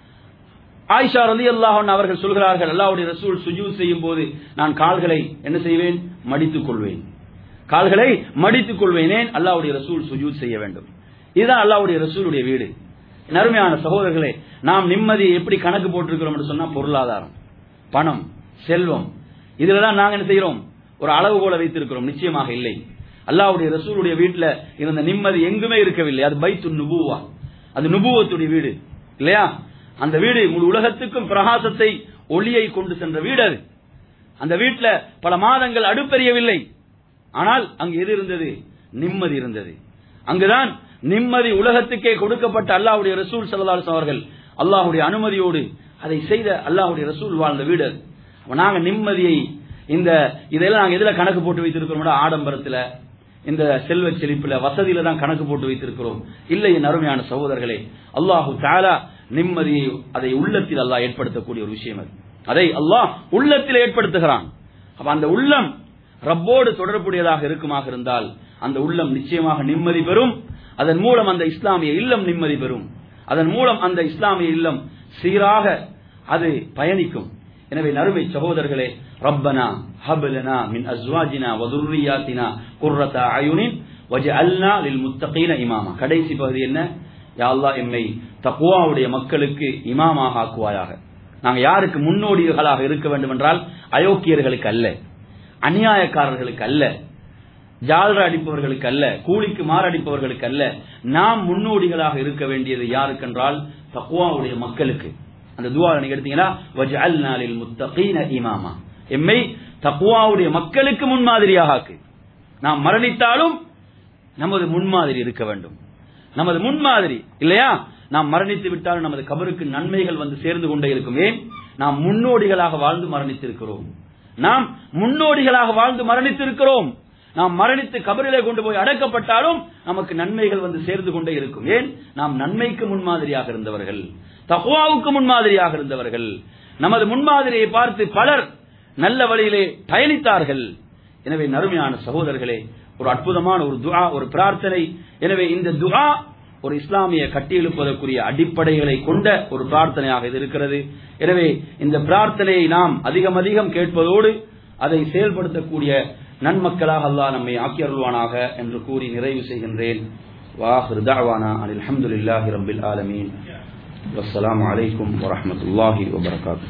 ஆயிஷா ரலி அல்லாஹன் அவர்கள் சொல்கிறார்கள் அல்லாவுடைய ரசூல் சுஜூத் செய்யும் போது நான் கால்களை என்ன செய்வேன் மடித்துக் கொள்வேன் கால்களை மடித்துக் கொள்வேன் ஏன் அல்லாவுடைய ரசூல் சுஜூத் செய்ய வேண்டும் இதுதான் அல்லாவுடைய ரசூலுடைய வீடு நறுமையான சகோதரர்களே நாம் நிம்மதியை எப்படி கணக்கு போட்டிருக்கிறோம் என்று சொன்னா பொருளாதாரம் பணம் செல்வம் இதுல தான் நாங்க என்ன செய்யறோம் ஒரு அளவுகோலை வைத்திருக்கிறோம் நிச்சயமாக இல்லை அல்லாவுடைய ரசூலுடைய வீட்டுல இருந்த நிம்மதி எங்குமே இருக்கவில்லை அது பைத்து நுபுவா அது நுபுவத்துடைய வீடு இல்லையா அந்த வீடு முழு உலகத்துக்கும் பிரகாசத்தை ஒளியை கொண்டு சென்ற வீடு அது அந்த வீட்டுல பல மாதங்கள் அடுப்பெரியவில்லை ஆனால் அங்கு எது இருந்தது நிம்மதி இருந்தது அங்குதான் நிம்மதி உலகத்துக்கே கொடுக்கப்பட்ட அல்லாஹ்வுடைய ரசூல் ஸல்லல்லாஹு அவர்கள் அல்லாஹ்வுடைய அனுமதியோடு அதை செய்த அல்லாஹ்வுடைய ரசூல் வாழ்ந்த வீடு அது. அப்ப நாங்க நிம்மதியை இந்த இதெல்லாம் நாங்க எதுல கணக்கு போட்டு வைத்திருக்கிறோம் ஆடம்பரத்துல இந்த செல்வ செழிப்புல வசதியில தான் கணக்கு போட்டு வைத்திருக்கிறோம் இல்லை என் அருமையான சகோதரர்களே அல்லாஹு தாலா நிம்மதியை அதை உள்ளத்தில் அல்லாஹ் ஏற்படுத்தக்கூடிய ஒரு விஷயம் அது அதை அல்லாஹ் உள்ளத்தில் ஏற்படுத்துகிறான் அப்ப அந்த உள்ளம் ரப்போடு தொடர்புடையதாக இருக்குமாக இருந்தால் அந்த உள்ளம் நிச்சயமாக நிம்மதி பெறும் அதன் மூலம் அந்த இஸ்லாமிய இல்லம் நிம்மதி பெறும் அதன் மூலம் அந்த இஸ்லாமிய இல்லம் சீராக அது பயணிக்கும் எனவே நறுமை சகோதரர்களே ரப்பனா ஹபலனா மின் அஸ்வாஜினா வதுர்ரியாத்தினா குர்ரதா அயுனின் வஜஅல்னா லில் முத்தகீன இமாமா கடைசி பகுதி என்ன யா அல்லாஹ் எம்மை தக்வாவுடைய மக்களுக்கு இமாமாக ஆக்குவாயாக நாங்க யாருக்கு முன்னோடிகளாக இருக்க வேண்டும் என்றால் அயோக்கியர்களுக்கு அல்ல அநியாயக்காரர்களுக்கு அல்ல ஜால்ர அடிப்பவர்களுக்கு அல்ல கூலிக்கு மாரடிப்பவர்களுக்கு அல்ல நாம் முன்னோடிகளாக இருக்க வேண்டியது யாருக்கென்றால் தக்குவாவுடைய மக்களுக்கு அந்த துவா நீங்க எடுத்தீங்கன்னா வஜ்அல்னா லில் முத்தகீன இமாமா எம்மை தக்குவாவுடைய மக்களுக்கு முன்மாதிரியாக ஆக்கு நாம் மரணித்தாலும் நமது முன்மாதிரி இருக்க வேண்டும் நமது முன்மாதிரி இல்லையா நாம் மரணித்து விட்டாலும் நமது கபருக்கு நன்மைகள் வந்து சேர்ந்து கொண்டே இருக்கும் ஏன் நாம் முன்னோடிகளாக வாழ்ந்து மரணித்திருக்கிறோம் நாம் முன்னோடிகளாக வாழ்ந்து மரணித்திருக்கிறோம் நாம் மரணித்து கபரிலே கொண்டு போய் அடக்கப்பட்டாலும் நமக்கு நன்மைகள் வந்து சேர்ந்து கொண்டே இருக்கும் ஏன் நாம் நன்மைக்கு முன்மாதிரியாக இருந்தவர்கள் தகுவாவுக்கு முன்மாதிரியாக இருந்தவர்கள் நமது முன்மாதிரியை பார்த்து பலர் நல்ல வழியிலே பயணித்தார்கள் எனவே நறுமையான சகோதரர்களே ஒரு அற்புதமான ஒரு துஆ ஒரு பிரார்த்தனை எனவே இந்த துஆ ஒரு இஸ்லாமிய கட்டியெழுப்பதற்குரிய அடிப்படைகளை கொண்ட ஒரு பிரார்த்தனையாக இது இருக்கிறது எனவே இந்த பிரார்த்தனையை நாம் அதிகம் அதிகம் கேட்பதோடு அதை செயல்படுத்தக்கூடிய நன்மக்களாக அல்லாஹ் நம்மை ஆக்கியருள்வானாக என்று கூறி நிறைவு செய்கின்றேன் வாஹிர் தஅவானா அனில் அல்ஹம்துலில்லாஹி ரப்பில் ஆலமீன் வஸ்ஸலாமு அலைக்கும் வரஹ்மத்துல்லாஹி வபரகாத்துஹு